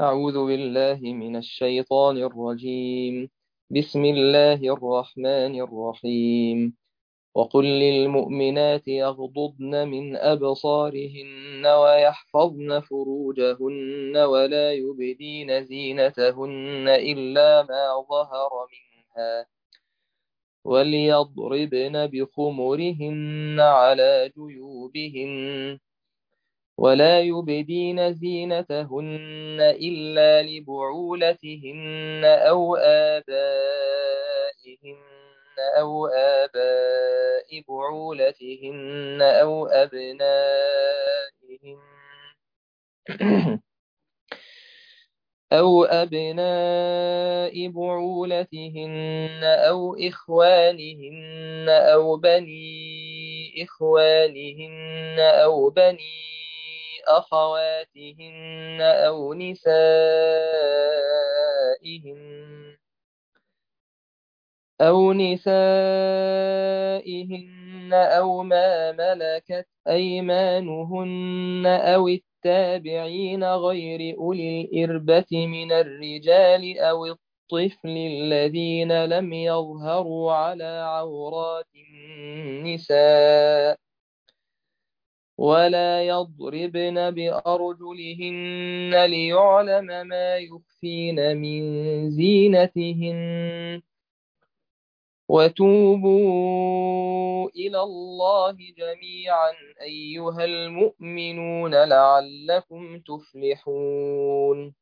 أعوذ بالله من الشيطان الرجيم بسم الله الرحمن الرحيم وقل للمؤمنات يغضضن من أبصارهن ويحفظن فروجهن ولا يبدين زينتهن إلا ما ظهر منها وليضربن بخمرهن على جيوبهن ولا يبدين زينتهن إلا لبعولتهن أو آبائهن أو آباء بعولتهن أو أبنائهن أو أبناء بعولتهن أو إخوانهن أو بني إخوانهن أو بني أخواتهن أو نسائهن أو نسائهن أو ما ملكت أيمانهن أو التابعين غير أولي الإربة من الرجال أو الطفل الذين لم يظهروا على عورات النساء ولا يضربن بأرجلهن ليعلم ما يخفين من زينتهن وتوبوا إلى الله جميعا أيها المؤمنون لعلكم تفلحون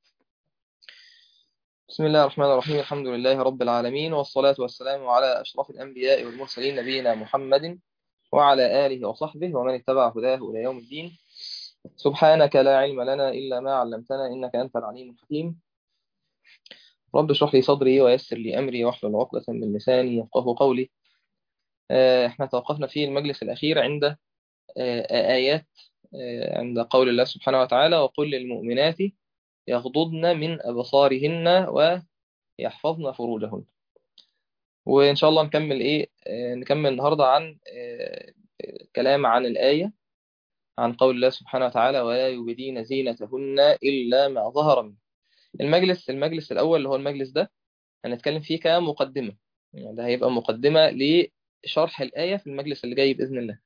بسم الله الرحمن الرحيم الحمد لله رب العالمين والصلاة والسلام على أشرف الأنبياء والمرسلين نبينا محمد وعلى آله وصحبه ومن اتبع هداه إلى يوم الدين سبحانك لا علم لنا إلا ما علمتنا إنك أنت العليم الحكيم رب اشرح لي صدري ويسر لي أمري واحلل عقدة من لساني يفقه قولي احنا توقفنا في المجلس الأخير عند آيات عند قول الله سبحانه وتعالى وقل للمؤمنات يغضضن من أبصارهن ويحفظن فروجهن وإن شاء الله نكمل إيه نكمل النهاردة عن كلام عن الآية عن قول الله سبحانه وتعالى ولا يبدين زينتهن إلا ما ظهر منه المجلس المجلس الأول اللي هو المجلس ده هنتكلم فيه كمقدمة يعني ده هيبقى مقدمة لشرح الآية في المجلس اللي جاي بإذن الله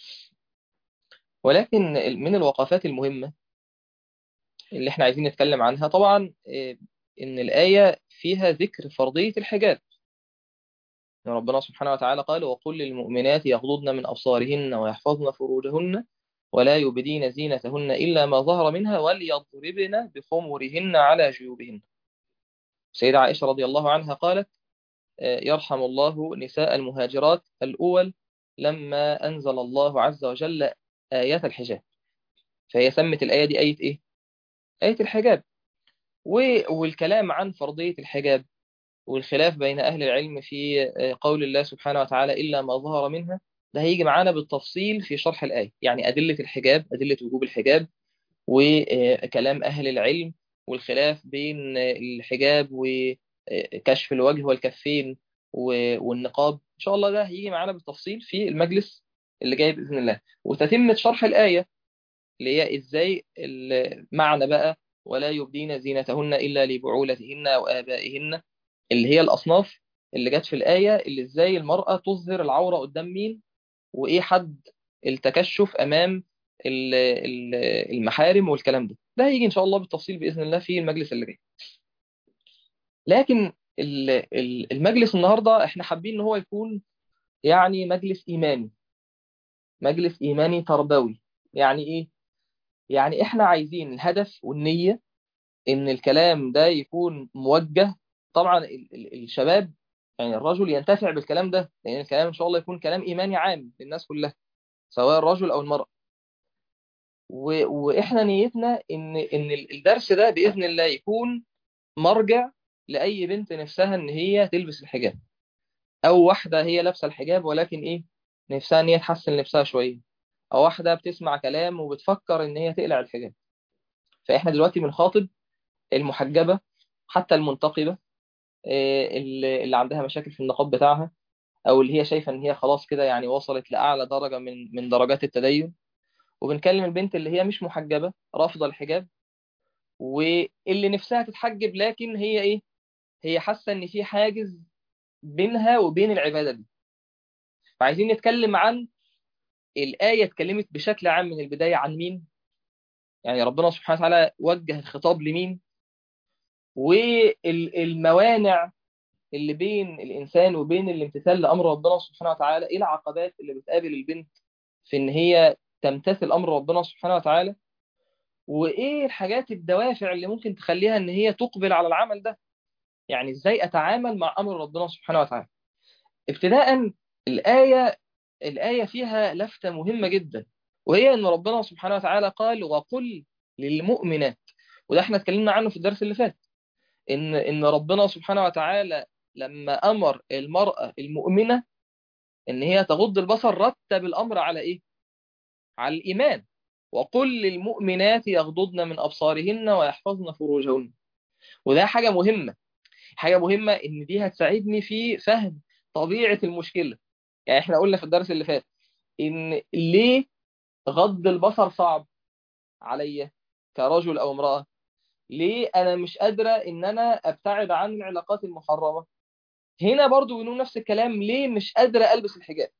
ولكن من الوقفات المهمة اللي احنا عايزين نتكلم عنها طبعا إن الآية فيها ذكر فرضية الحجاب ربنا سبحانه وتعالى قال وقل للمؤمنات يغضضن من أبصارهن ويحفظن فروجهن ولا يبدين زينتهن إلا ما ظهر منها وليضربن بخمرهن على جيوبهن سيدة عائشة رضي الله عنها قالت يرحم الله نساء المهاجرات الأول لما أنزل الله عز وجل آيات الحجاب فهي سمت الآية دي آية إيه؟ آية الحجاب والكلام عن فرضية الحجاب والخلاف بين أهل العلم في قول الله سبحانه وتعالى إلا ما ظهر منها ده هيجي معانا بالتفصيل في شرح الآية يعني أدلة الحجاب أدلة وجوب الحجاب وكلام أهل العلم والخلاف بين الحجاب وكشف الوجه والكفين والنقاب إن شاء الله ده هيجي معانا بالتفصيل في المجلس اللي جاي بإذن الله وتتمة شرح الآية اللي هي إزاي المعنى بقى ولا يبدين زينتهن إلا لبعولتهن أو آبائهن اللي هي الأصناف اللي جت في الآية اللي إزاي المرأة تظهر العورة قدام مين وإيه حد التكشف أمام المحارم والكلام ده ده هيجي إن شاء الله بالتفصيل بإذن الله في المجلس اللي جاي لكن المجلس النهاردة إحنا حابين إن هو يكون يعني مجلس إيماني مجلس إيماني تربوي يعني إيه؟ يعني إحنا عايزين الهدف والنية إن الكلام ده يكون موجه طبعا الشباب يعني الرجل ينتفع بالكلام ده لأن الكلام إن شاء الله يكون كلام إيماني عام للناس كلها سواء الرجل أو المرأة و... وإحنا نيتنا إن إن الدرس ده بإذن الله يكون مرجع لأي بنت نفسها إن هي تلبس الحجاب أو واحدة هي لابسة الحجاب ولكن إيه نفسها إن هي تحسن لبسها شوية أو واحدة بتسمع كلام وبتفكر إن هي تقلع الحجاب فإحنا دلوقتي بنخاطب المحجبة حتى المنتقبة اللي عندها مشاكل في النقاب بتاعها او اللي هي شايفه ان هي خلاص كده يعني وصلت لاعلى درجه من من درجات التدين وبنكلم البنت اللي هي مش محجبه رافضه الحجاب واللي نفسها تتحجب لكن هي ايه هي حاسه ان في حاجز بينها وبين العباده دي فعايزين نتكلم عن الايه اتكلمت بشكل عام من البدايه عن مين يعني ربنا سبحانه وتعالى وجه الخطاب لمين والموانع اللي بين الانسان وبين الامتثال لامر ربنا سبحانه وتعالى ايه العقبات اللي بتقابل البنت في ان هي تمتثل امر ربنا سبحانه وتعالى وايه الحاجات الدوافع اللي ممكن تخليها ان هي تقبل على العمل ده يعني ازاي اتعامل مع امر ربنا سبحانه وتعالى ابتداء الايه الايه فيها لفته مهمه جدا وهي ان ربنا سبحانه وتعالى قال وقل للمؤمنات وده احنا اتكلمنا عنه في الدرس اللي فات ان ان ربنا سبحانه وتعالى لما امر المراه المؤمنه ان هي تغض البصر رتب الامر على ايه على الايمان وقل للمؤمنات يغضضن من ابصارهن ويحفظن فروجهن وده حاجه مهمه حاجه مهمه ان دي هتساعدني في فهم طبيعه المشكله يعني احنا قلنا في الدرس اللي فات ان ليه غض البصر صعب عليا كرجل او امراه ليه انا مش قادره ان انا ابتعد عن العلاقات المحرمه هنا برضو بنقول نفس الكلام ليه مش قادره البس الحجاب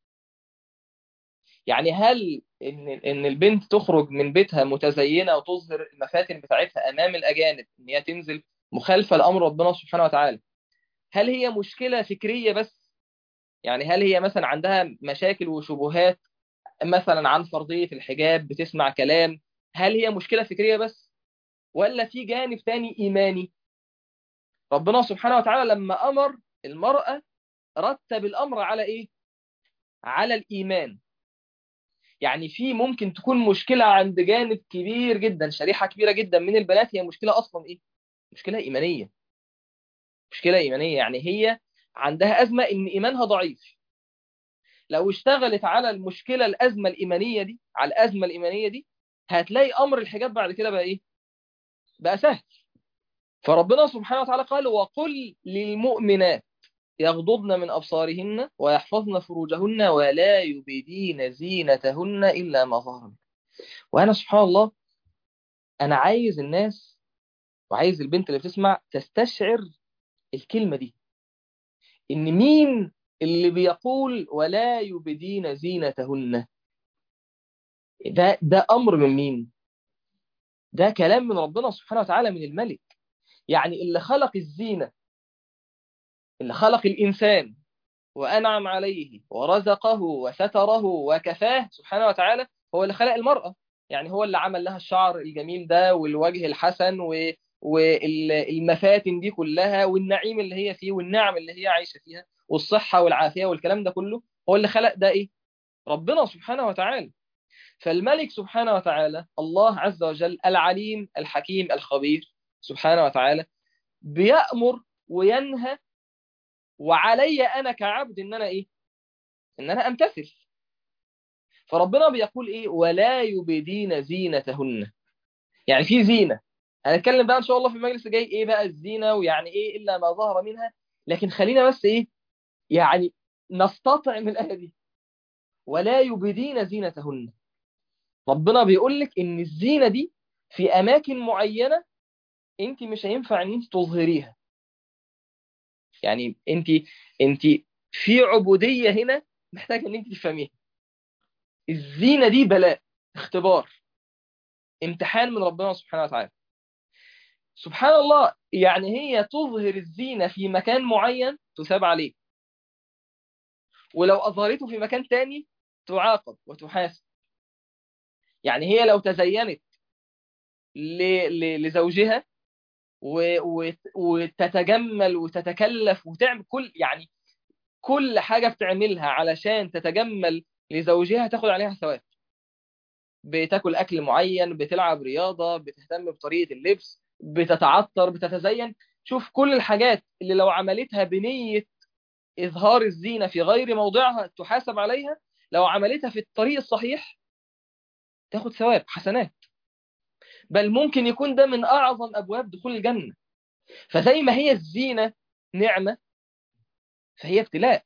يعني هل ان ان البنت تخرج من بيتها متزينه وتظهر المفاتن بتاعتها امام الاجانب ان هي تنزل مخالفه لامر ربنا سبحانه وتعالى هل هي مشكله فكريه بس يعني هل هي مثلا عندها مشاكل وشبهات مثلا عن فرضيه الحجاب بتسمع كلام هل هي مشكله فكريه بس ولا في جانب تاني ايماني ربنا سبحانه وتعالى لما امر المراه رتب الامر على ايه على الايمان يعني في ممكن تكون مشكله عند جانب كبير جدا شريحه كبيره جدا من البنات هي مشكله اصلا ايه مشكله ايمانيه مشكله ايمانيه يعني هي عندها ازمه ان ايمانها ضعيف لو اشتغلت على المشكله الازمه الايمانيه دي على الازمه الايمانيه دي هتلاقي امر الحجاب بعد كده بقى ايه بقى سهل فربنا سبحانه وتعالى قال وقل للمؤمنات يغضضن من أبصارهن ويحفظن فروجهن ولا يبدين زينتهن إلا ما ظهر منها وأنا سبحان الله أنا عايز الناس وعايز البنت اللي بتسمع تستشعر الكلمة دي إن مين اللي بيقول ولا يبدين زينتهن ده ده أمر من مين ده كلام من ربنا سبحانه وتعالى من الملك يعني اللي خلق الزينة اللي خلق الإنسان وأنعم عليه ورزقه وستره وكفاه سبحانه وتعالى هو اللي خلق المرأة يعني هو اللي عمل لها الشعر الجميل ده والوجه الحسن و... والمفاتن دي كلها والنعيم اللي هي فيه والنعم اللي هي عايشة فيها والصحة والعافية والكلام ده كله هو اللي خلق ده إيه؟ ربنا سبحانه وتعالى فالملك سبحانه وتعالى الله عز وجل العليم الحكيم الخبير سبحانه وتعالى بيأمر وينهى وعلي انا كعبد ان انا ايه ان انا امتثل فربنا بيقول ايه ولا يبدين زينتهن يعني في زينه هنتكلم بقى ان شاء الله في المجلس الجاي ايه بقى الزينه ويعني ايه الا ما ظهر منها لكن خلينا بس ايه يعني نستطعم الايه دي ولا يبدين زينتهن ربنا بيقول لك ان الزينه دي في اماكن معينه انت مش هينفع ان انت تظهريها يعني انت انت في عبوديه هنا محتاجه ان انت تفهميها الزينه دي بلاء اختبار امتحان من ربنا سبحانه وتعالى سبحان الله يعني هي تظهر الزينه في مكان معين تثاب عليه ولو اظهرته في مكان تاني تعاقب وتحاسب يعني هي لو تزينت لزوجها وتتجمل وتتكلف وتعمل كل يعني كل حاجة بتعملها علشان تتجمل لزوجها تاخد عليها ثواب بتاكل أكل معين بتلعب رياضة بتهتم بطريقة اللبس بتتعطر بتتزين شوف كل الحاجات اللي لو عملتها بنية إظهار الزينة في غير موضعها تحاسب عليها لو عملتها في الطريق الصحيح تاخد ثواب حسنات بل ممكن يكون ده من أعظم أبواب دخول الجنة فزي ما هي الزينة نعمة فهي ابتلاء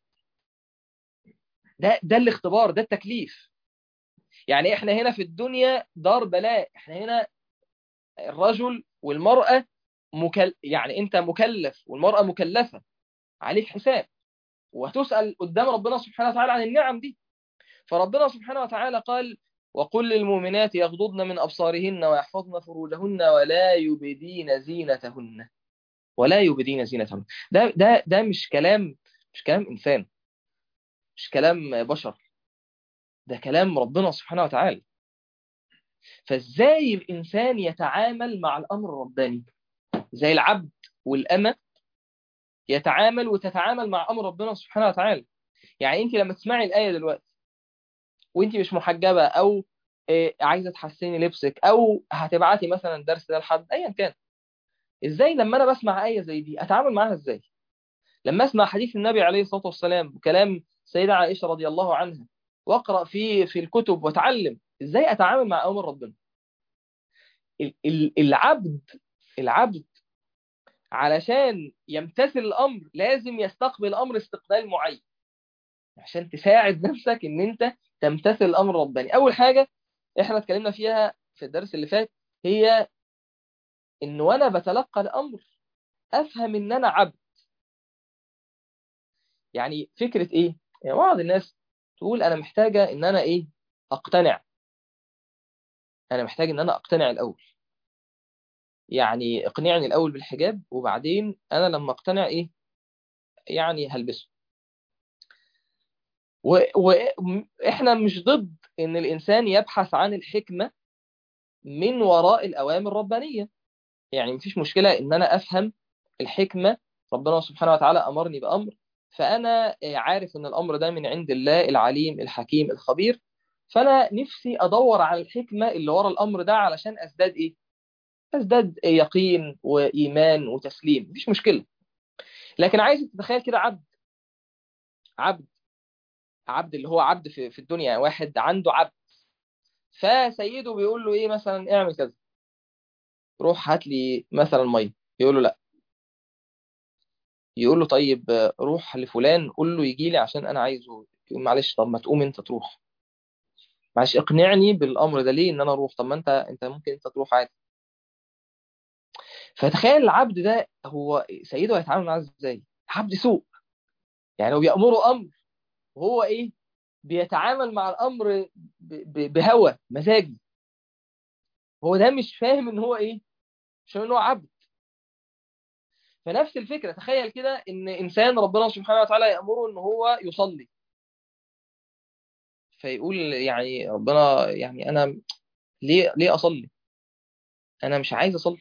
ده ده الاختبار ده التكليف يعني احنا هنا في الدنيا دار بلاء احنا هنا الرجل والمرأة مكل... يعني انت مكلف والمرأة مكلفة عليك حساب وهتسأل قدام ربنا سبحانه وتعالى عن النعم دي فربنا سبحانه وتعالى قال وقل للمؤمنات يغضضن من أبصارهن ويحفظن فروجهن ولا يبدين زينتهن ولا يبدين زينتهن ده ده ده مش كلام مش كلام إنسان مش كلام بشر ده كلام ربنا سبحانه وتعالى فازاي الإنسان يتعامل مع الأمر الرباني زي العبد والأمة يتعامل وتتعامل مع أمر ربنا سبحانه وتعالى يعني أنت لما تسمعي الآية دلوقتي وأنت مش محجبة أو عايزة تحسني لبسك أو هتبعتي مثلا درس ده لحد أيا كان إزاي لما أنا بسمع آية زي دي أتعامل معاها إزاي لما أسمع حديث النبي عليه الصلاة والسلام وكلام سيدة عائشة رضي الله عنها واقرأ في في الكتب واتعلم ازاي اتعامل مع امر ربنا العبد العبد علشان يمتثل الامر لازم يستقبل الامر استقبال معين عشان تساعد نفسك ان انت تمتثل الامر الرباني اول حاجه احنا اتكلمنا فيها في الدرس اللي فات هي ان وانا بتلقى الامر افهم ان انا عبد يعني فكره ايه يعني بعض الناس تقول انا محتاجه ان انا ايه اقتنع انا محتاج ان انا اقتنع الاول يعني اقنعني الاول بالحجاب وبعدين انا لما اقتنع ايه يعني هلبسه واحنا مش ضد ان الانسان يبحث عن الحكمه من وراء الاوامر الربانيه يعني مفيش مشكله ان انا افهم الحكمه ربنا سبحانه وتعالى امرني بامر فانا عارف ان الامر ده من عند الله العليم الحكيم الخبير فانا نفسي ادور على الحكمه اللي ورا الامر ده علشان ازداد ايه ازداد يقين وايمان وتسليم مفيش مشكله لكن عايز تتخيل كده عبد عبد عبد اللي هو عبد في, في الدنيا واحد عنده عبد فسيده بيقول له ايه مثلا اعمل كذا روح هات لي مثلا ميه يقول له لا يقول له طيب روح لفلان قول له يجي لي عشان انا عايزه يقول معلش طب ما تقوم انت تروح معلش اقنعني بالامر ده ليه ان انا اروح طب ما انت انت ممكن انت تروح عادي فتخيل العبد ده هو سيده هيتعامل معاه ازاي عبد سوء يعني هو بيأمره امر وهو ايه بيتعامل مع الامر بهوى مزاجي هو ده مش فاهم ان هو ايه مش فاهم ان هو عبد فنفس الفكره تخيل كده ان انسان ربنا سبحانه وتعالى يأمره ان هو يصلي فيقول يعني ربنا يعني انا ليه ليه اصلي انا مش عايز اصلي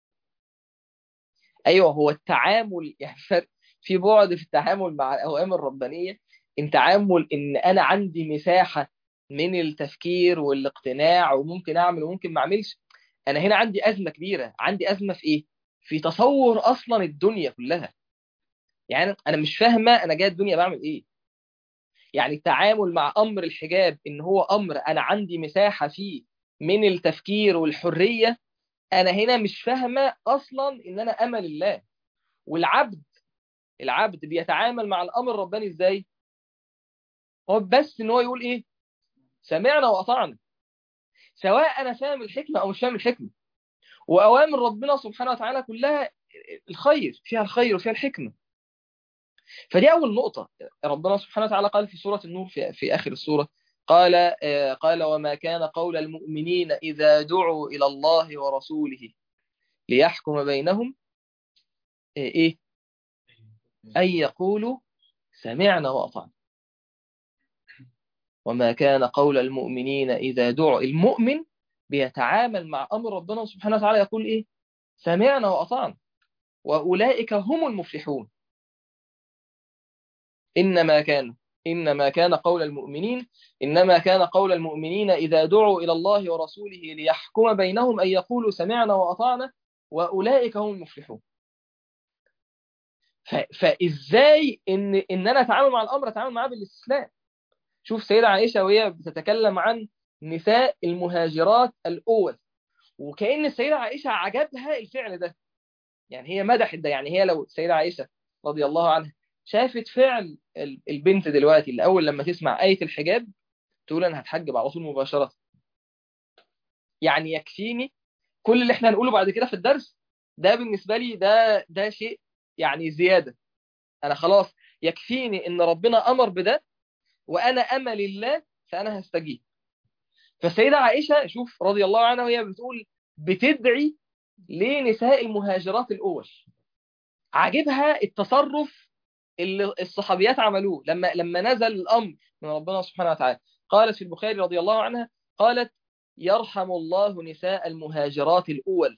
ايوه هو التعامل يعني في بعد في التعامل مع الاوامر الربانيه ان تعامل ان انا عندي مساحه من التفكير والاقتناع وممكن اعمل وممكن ما اعملش انا هنا عندي ازمه كبيره عندي ازمه في ايه في تصور اصلا الدنيا كلها يعني انا مش فاهمه انا جاي الدنيا بعمل ايه يعني التعامل مع امر الحجاب ان هو امر انا عندي مساحه فيه من التفكير والحريه انا هنا مش فاهمه اصلا ان انا امل الله والعبد العبد بيتعامل مع الامر الرباني ازاي هو بس ان هو يقول ايه سمعنا واطعنا سواء انا فاهم الحكمه او مش فاهم الحكمه واوامر ربنا سبحانه وتعالى كلها الخير فيها الخير وفيها الحكمه فدي اول نقطه ربنا سبحانه وتعالى قال في سوره النور في, في اخر السوره قال قال وما كان قول المؤمنين اذا دعوا الى الله ورسوله ليحكم بينهم ايه ان يقولوا سمعنا واطعنا وما كان قول المؤمنين اذا دعوا المؤمن بيتعامل مع امر ربنا سبحانه وتعالى يقول ايه سمعنا واطعنا واولئك هم المفلحون إنما كان إنما كان قول المؤمنين إنما كان قول المؤمنين إذا دعوا إلى الله ورسوله ليحكم بينهم أن يقولوا سمعنا وأطعنا وأولئك هم المفلحون فإزاي إن إن أنا أتعامل مع الأمر أتعامل معاه بالاستسلام شوف سيدة عائشة وهي بتتكلم عن نساء المهاجرات الأول وكأن السيدة عائشة عجبها الفعل ده يعني هي مدحت ده يعني هي لو السيدة عائشة رضي الله عنها شافت فعل البنت دلوقتي اللي اول لما تسمع آية الحجاب تقول انا هتحجب على طول مباشرة يعني يكفيني كل اللي احنا هنقوله بعد كده في الدرس ده بالنسبه لي ده ده شيء يعني زياده انا خلاص يكفيني ان ربنا امر بده وانا امل الله فانا هستجيب فالسيده عائشه شوف رضي الله عنها وهي بتقول بتدعي لنساء المهاجرات الاول عاجبها التصرف اللي الصحابيات عملوه لما لما نزل الامر من ربنا سبحانه وتعالى قالت في البخاري رضي الله عنها قالت يرحم الله نساء المهاجرات الاول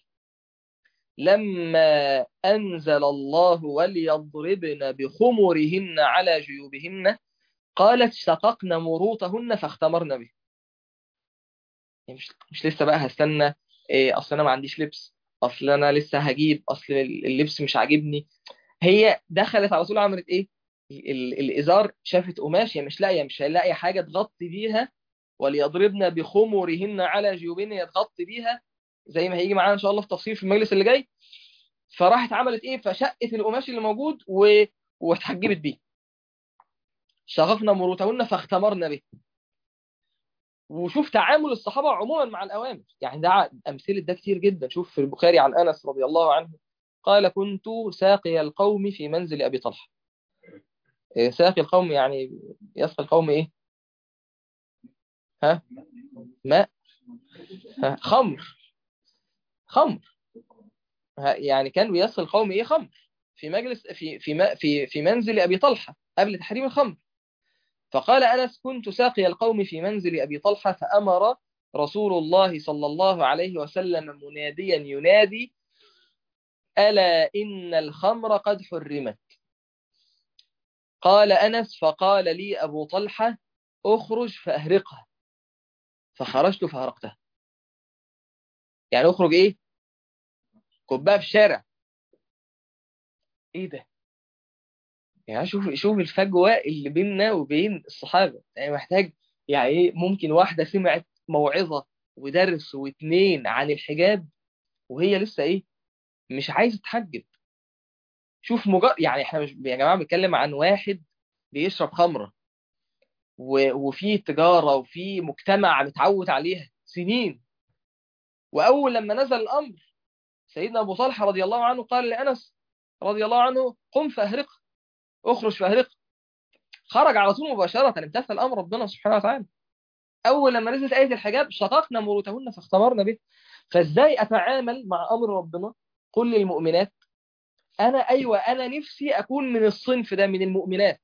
لما أنزل الله وليضربن بخمرهن على جيوبهن قالت شققن مروطهن فاختمرن به يعني مش, مش لسه بقى هستنى إيه أصل أنا ما عنديش لبس أصل أنا لسه هجيب أصل اللبس مش عاجبني هي دخلت على طول عملت إيه ال الإزار شافت قماش هي مش لاقية مش لاقية حاجة تغطي بيها وليضربن بخمرهن على جيوبهن يتغطي بيها زي ما هيجي معانا ان شاء الله في تفصيل في المجلس اللي جاي فراحت عملت ايه فشقت القماش اللي موجود و... واتحجبت بيه شغفنا مروتهن فاختمرنا به وشوف تعامل الصحابه عموما مع الاوامر يعني ده امثله ده كتير جدا شوف في البخاري عن انس رضي الله عنه قال كنت ساقي القوم في منزل ابي طلحه ساقي القوم يعني يسقي القوم ايه ها ماء ها خمر خمر يعني كان بيصل القوم ايه خمر في مجلس في في في في منزل ابي طلحه قبل تحريم الخمر فقال انس كنت ساقي القوم في منزل ابي طلحه فامر رسول الله صلى الله عليه وسلم مناديا ينادي الا ان الخمر قد حرمت قال انس فقال لي ابو طلحه اخرج فاهرقها فخرجت فهرقتها يعني اخرج ايه كبها في الشارع ايه ده يعني شوف شوف الفجوه اللي بيننا وبين الصحابه يعني محتاج يعني ايه ممكن واحده سمعت موعظه ودرس واتنين عن الحجاب وهي لسه ايه مش عايزه تحجب شوف مجرد يعني احنا مش يا جماعه بنتكلم عن واحد بيشرب خمره و... وفي تجاره وفي مجتمع متعود عليها سنين واول لما نزل الامر سيدنا ابو طلحه رضي الله عنه قال لانس رضي الله عنه قم فاهرق اخرج فاهرق خرج على طول مباشره امتثل امر ربنا سبحانه وتعالى اول لما نزلت ايه الحجاب شققنا مروتهن فاختمرنا به فازاي اتعامل مع امر ربنا قل للمؤمنات انا ايوه انا نفسي اكون من الصنف ده من المؤمنات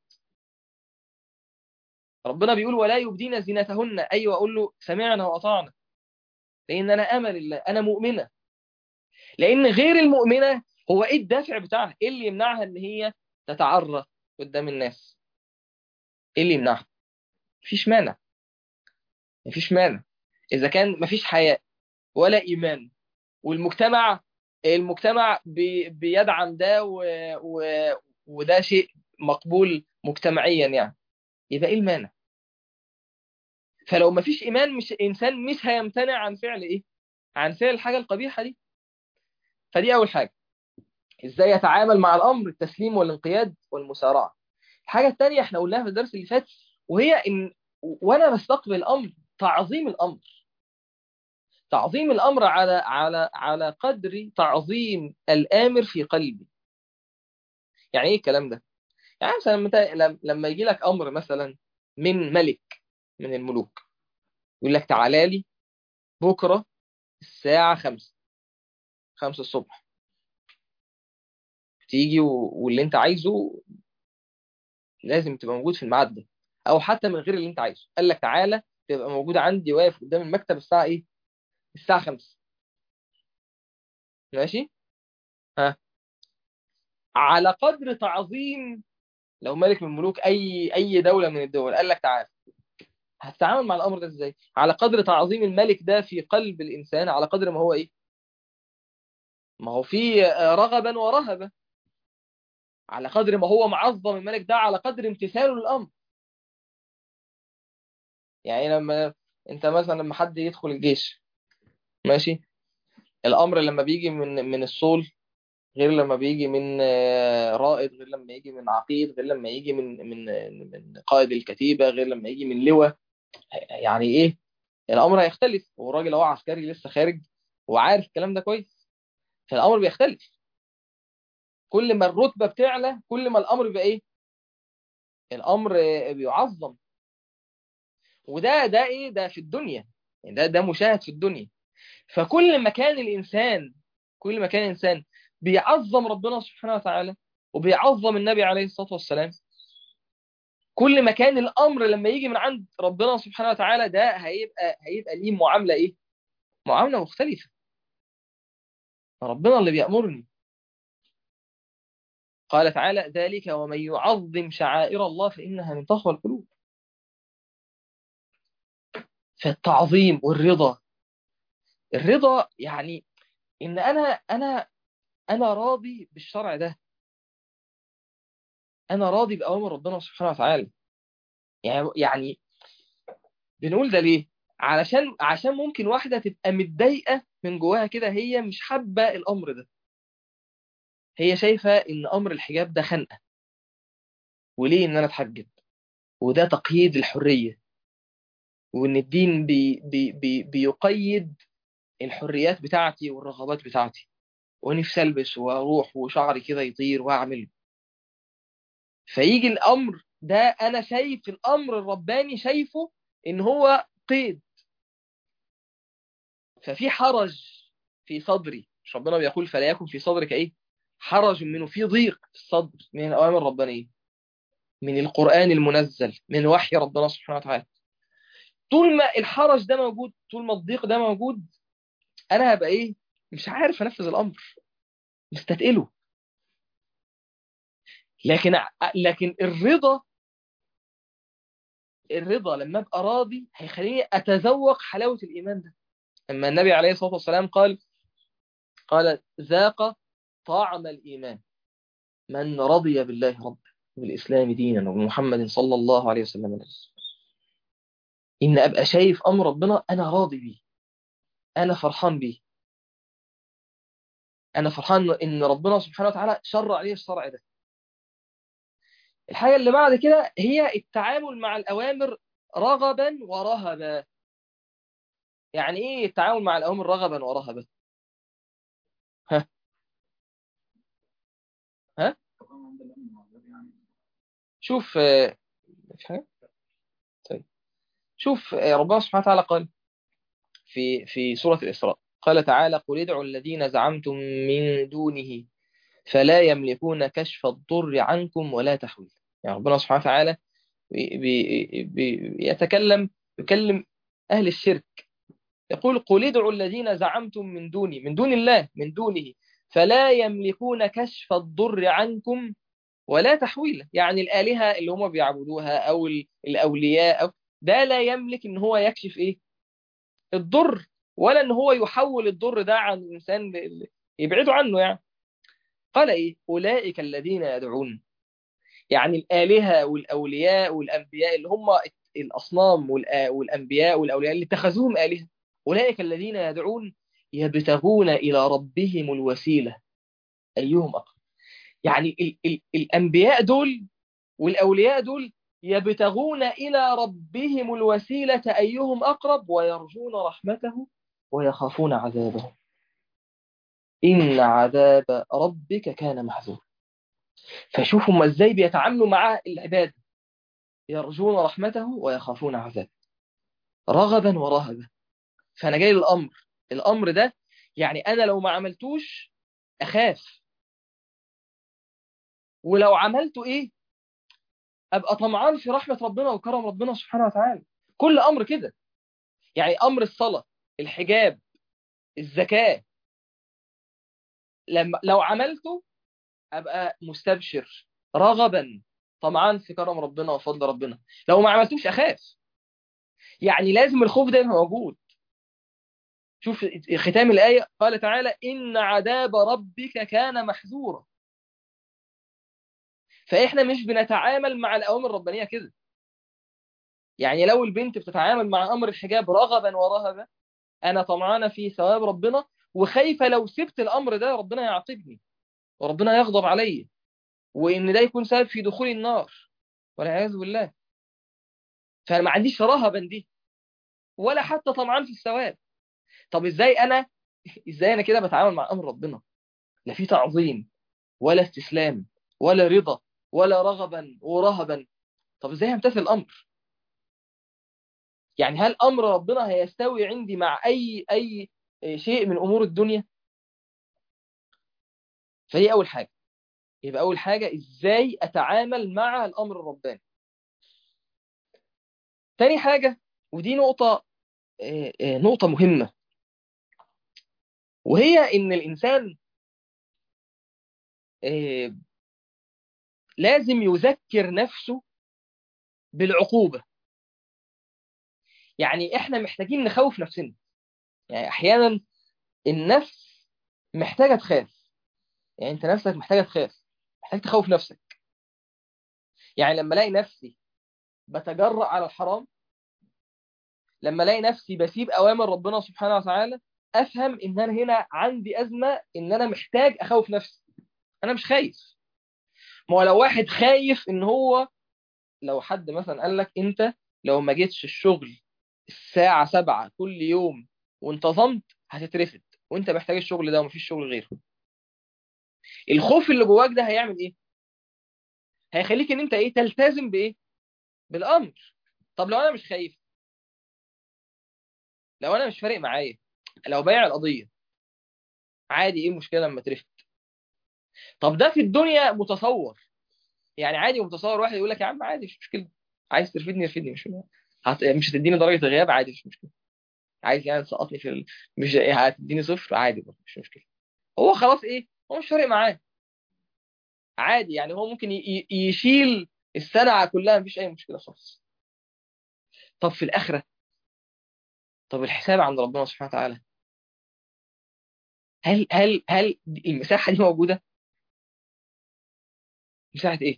ربنا بيقول ولا يبدين زينتهن ايوه اقول له سمعنا واطعنا لان انا امل الله انا مؤمنه لان غير المؤمنه هو ايه الدافع بتاعها ايه اللي يمنعها ان هي تتعرى قدام الناس ايه اللي يمنعها مفيش مانع مفيش مانع اذا كان مفيش حياء ولا ايمان والمجتمع المجتمع بي بيدعم ده و... و... وده شيء مقبول مجتمعيا يعني يبقى ايه المانع فلو مفيش ايمان مش انسان مش هيمتنع عن فعل ايه عن فعل الحاجه القبيحه دي فدي اول حاجه ازاي يتعامل مع الامر التسليم والانقياد والمسارعه الحاجه الثانيه احنا قلناها في الدرس اللي فات وهي ان وانا بستقبل الامر تعظيم الامر تعظيم الامر على على على قدر تعظيم الامر في قلبي يعني ايه الكلام ده يعني مثلا لما يجي لك امر مثلا من ملك من الملوك يقول لك تعالى لي بكره الساعه 5 5 الصبح تيجي و... واللي انت عايزه لازم تبقى موجود في الميعاد ده او حتى من غير اللي انت عايزه قال لك تعالى تبقى موجود عندي واقف قدام المكتب الساعه ايه الساعه 5 ماشي ها على قدر تعظيم لو ملك من الملوك اي اي دوله من الدول قال لك تعالى هتتعامل مع الامر ده ازاي على قدر تعظيم الملك ده في قلب الانسان على قدر ما هو ايه ما هو في رغبا ورهبا على قدر ما هو معظم الملك ده على قدر امتثاله للامر يعني لما انت مثلا لما حد يدخل الجيش ماشي الامر لما بيجي من من الصول غير لما بيجي من رائد غير لما يجي من عقيد غير لما يجي من من من قائد الكتيبه غير لما يجي من لواء يعني ايه الامر هيختلف والراجل هو عسكري لسه خارج وعارف الكلام ده كويس فالامر بيختلف كل ما الرتبه بتعلى كل ما الامر بيبقى ايه الامر بيعظم وده ده ايه ده في الدنيا يعني ده ده مشاهد في الدنيا فكل ما كان الانسان كل ما كان الانسان بيعظم ربنا سبحانه وتعالى وبيعظم النبي عليه الصلاه والسلام كل ما كان الامر لما يجي من عند ربنا سبحانه وتعالى ده هيبقى هيبقى ليه معامله ايه معامله مختلفه ربنا اللي بيأمرني قال تعالى ذلك ومن يعظم شعائر الله فإنها من تقوى القلوب فالتعظيم والرضا الرضا يعني ان انا انا انا راضي بالشرع ده انا راضي باوامر ربنا سبحانه وتعالى يعني يعني بنقول ده ليه علشان عشان ممكن واحده تبقى متضايقه من جواها كده هي مش حابه الامر ده هي شايفه ان امر الحجاب ده خنقه وليه ان انا اتحجب وده تقييد الحريه وان الدين بي بي بي بيقيد الحريات بتاعتي والرغبات بتاعتي ونفسي البس واروح وشعري كده يطير واعمل فيجي الامر ده انا شايف الامر الرباني شايفه ان هو قيد ففي حرج في صدري مش ربنا بيقول فلا يكن في صدرك ايه حرج منه في ضيق في الصدر من الاوامر الربانيه من القران المنزل من وحي ربنا سبحانه وتعالى طول ما الحرج ده موجود طول ما الضيق ده موجود انا هبقى ايه مش عارف انفذ الامر مستثقله لكن لكن الرضا الرضا لما ابقى راضي هيخليني اتذوق حلاوه الايمان ده اما النبي عليه الصلاه والسلام قال قال ذاق طعم الايمان من رضي بالله ربا بالاسلام دينا وبمحمد صلى الله عليه وسلم نبيا ان ابقى شايف امر ربنا انا راضي بيه انا فرحان بيه انا فرحان ان ربنا سبحانه وتعالى شرع لي الشرع ده الحاجه اللي بعد كده هي التعامل مع الاوامر رغبا ورهبا يعني ايه التعامل مع الاوامر رغبا ورهبا ها ها شوف في حاجه طيب شوف ربنا سبحانه وتعالى قال في في سورة الإسراء قال تعالى قل ادعوا الذين زعمتم من دونه فلا يملكون كشف الضر عنكم ولا تحويل يعني ربنا سبحانه وتعالى بي بي بي يتكلم يكلم أهل الشرك يقول قل ادعوا الذين زعمتم من دوني من دون الله من دونه فلا يملكون كشف الضر عنكم ولا تحويله يعني الآلهة اللي هم بيعبدوها أو الأولياء أو ده لا يملك إن هو يكشف إيه الضر ولا ان هو يحول الضر ده عن الانسان يبعده عنه يعني قال ايه اولئك الذين يدعون يعني الالهه والاولياء والانبياء اللي هم الاصنام والانبياء والاولياء اللي اتخذوهم الهه اولئك الذين يدعون يبتغون الى ربهم الوسيله ايهم اقرب يعني ال ال الانبياء دول والاولياء دول يبتغون إلى ربهم الوسيلة أيهم أقرب ويرجون رحمته ويخافون عذابه إن عذاب ربك كان محذورا فشوفوا ما ازاي بيتعاملوا مع العباد يرجون رحمته ويخافون عذابه رغبا ورهبا فأنا جاي للأمر الأمر ده يعني أنا لو ما عملتوش أخاف ولو عملته إيه ابقى طمعان في رحمه ربنا وكرم ربنا سبحانه وتعالى كل امر كده يعني امر الصلاه الحجاب الزكاه لما لو عملته ابقى مستبشر رغبا طمعان في كرم ربنا وفضل ربنا لو ما عملتوش اخاف يعني لازم الخوف ده يبقى موجود شوف ختام الايه قال تعالى ان عذاب ربك كان محذورا فاحنا مش بنتعامل مع الاوامر الربانيه كده يعني لو البنت بتتعامل مع امر الحجاب رغبا ورهبا انا طمعانه في ثواب ربنا وخايفه لو سبت الامر ده ربنا يعاقبني وربنا يغضب علي وان ده يكون سبب في دخول النار والعياذ بالله فانا ما عنديش رهبا دي ولا حتى طمعان في الثواب طب ازاي انا ازاي انا كده بتعامل مع امر ربنا لا في تعظيم ولا استسلام ولا رضا ولا رغبا ورهبا طب ازاي همتثل الامر يعني هل امر ربنا هيستوي عندي مع اي اي شيء من امور الدنيا فدي اول حاجه يبقى اول حاجه ازاي اتعامل مع الامر الرباني تاني حاجه ودي نقطه نقطه مهمه وهي ان الانسان لازم يذكر نفسه بالعقوبه يعني احنا محتاجين نخوف نفسنا يعني احيانا النفس محتاجه تخاف يعني انت نفسك محتاجه تخاف محتاج تخوف نفسك يعني لما الاقي نفسي بتجرأ على الحرام لما الاقي نفسي بسيب اوامر ربنا سبحانه وتعالى افهم ان انا هنا عندي ازمه ان انا محتاج اخوف نفسي انا مش خايف ما هو لو واحد خايف ان هو لو حد مثلا قال لك انت لو ما جيتش الشغل الساعه 7 كل يوم وانتظمت هتترفد وانت محتاج الشغل ده ومفيش شغل غيره الخوف اللي جواك ده هيعمل ايه هيخليك ان انت ايه تلتزم بايه بالامر طب لو انا مش خايف لو انا مش فارق معايا لو بايع القضيه عادي ايه المشكله لما ترفد طب ده في الدنيا متصور يعني عادي متصور واحد يقول لك يا عم عادي مش مشكله عايز ترفدني ارفدني مش هت... مش هتديني درجه غياب عادي مش مشكله عايز يعني تسقطني في ال... مش هتديني صفر عادي برضه مش مشكله هو خلاص ايه هو مش فارق معاه عادي يعني هو ممكن ي... يشيل السنه كلها مفيش اي مشكله خالص طب في الاخره طب الحساب عند ربنا سبحانه وتعالى هل هل هل المساحه دي موجوده مساحه ايه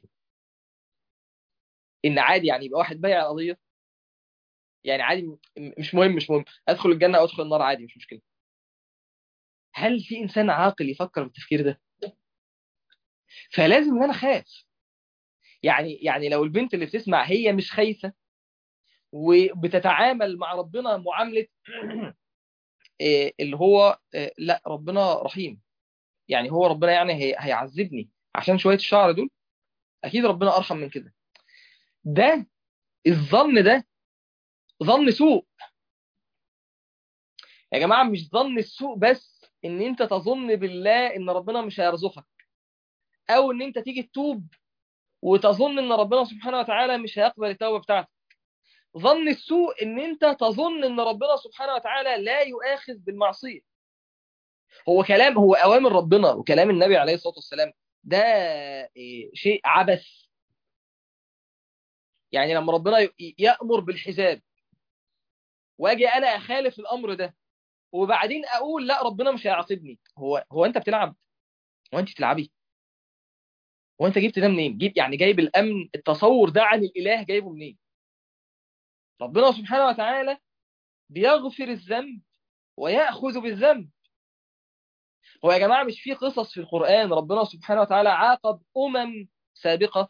ان عادي يعني يبقى واحد بايع القضيه يعني عادي مش مهم مش مهم ادخل الجنه او ادخل النار عادي مش مشكله هل في انسان عاقل يفكر بالتفكير ده فلازم ان انا اخاف يعني يعني لو البنت اللي بتسمع هي مش خايفه وبتتعامل مع ربنا معامله اللي هو لا ربنا رحيم يعني هو ربنا يعني هيعذبني عشان شويه الشعر دول اكيد ربنا ارحم من كده ده الظن ده ظن سوء يا جماعه مش ظن السوء بس ان انت تظن بالله ان ربنا مش هيرزقك او ان انت تيجي تتوب وتظن ان ربنا سبحانه وتعالى مش هيقبل التوبه بتاعتك ظن السوء ان انت تظن ان ربنا سبحانه وتعالى لا يؤاخذ بالمعصيه هو كلام هو اوامر ربنا وكلام النبي عليه الصلاه والسلام ده شيء عبث يعني لما ربنا يأمر بالحساب واجي انا اخالف الامر ده وبعدين اقول لا ربنا مش هيعاقبني هو هو انت بتلعب هو انت بتلعبي هو انت جبت ده منين جيب يعني جايب الامن التصور ده عن الاله جايبه منين ربنا سبحانه وتعالى بيغفر الذنب ويأخذ بالذنب هو يا جماعة مش في قصص في القرآن ربنا سبحانه وتعالى عاقب أمم سابقة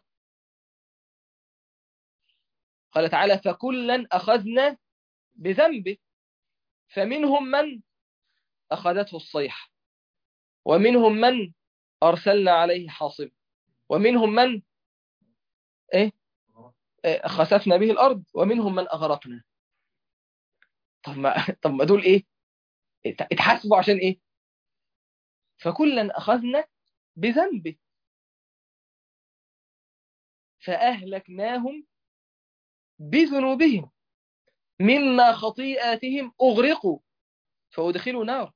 قال تعالى فكلا أخذنا بذنبه فمنهم من أخذته الصيحة ومنهم من أرسلنا عليه حاصب ومنهم من إيه خسفنا به الأرض ومنهم من أغرقنا طب ما, طب ما دول إيه اتحاسبوا عشان إيه فكلا أخذنا بذنبه فأهلكناهم بذنوبهم مما خطيئاتهم أغرقوا فأدخلوا نار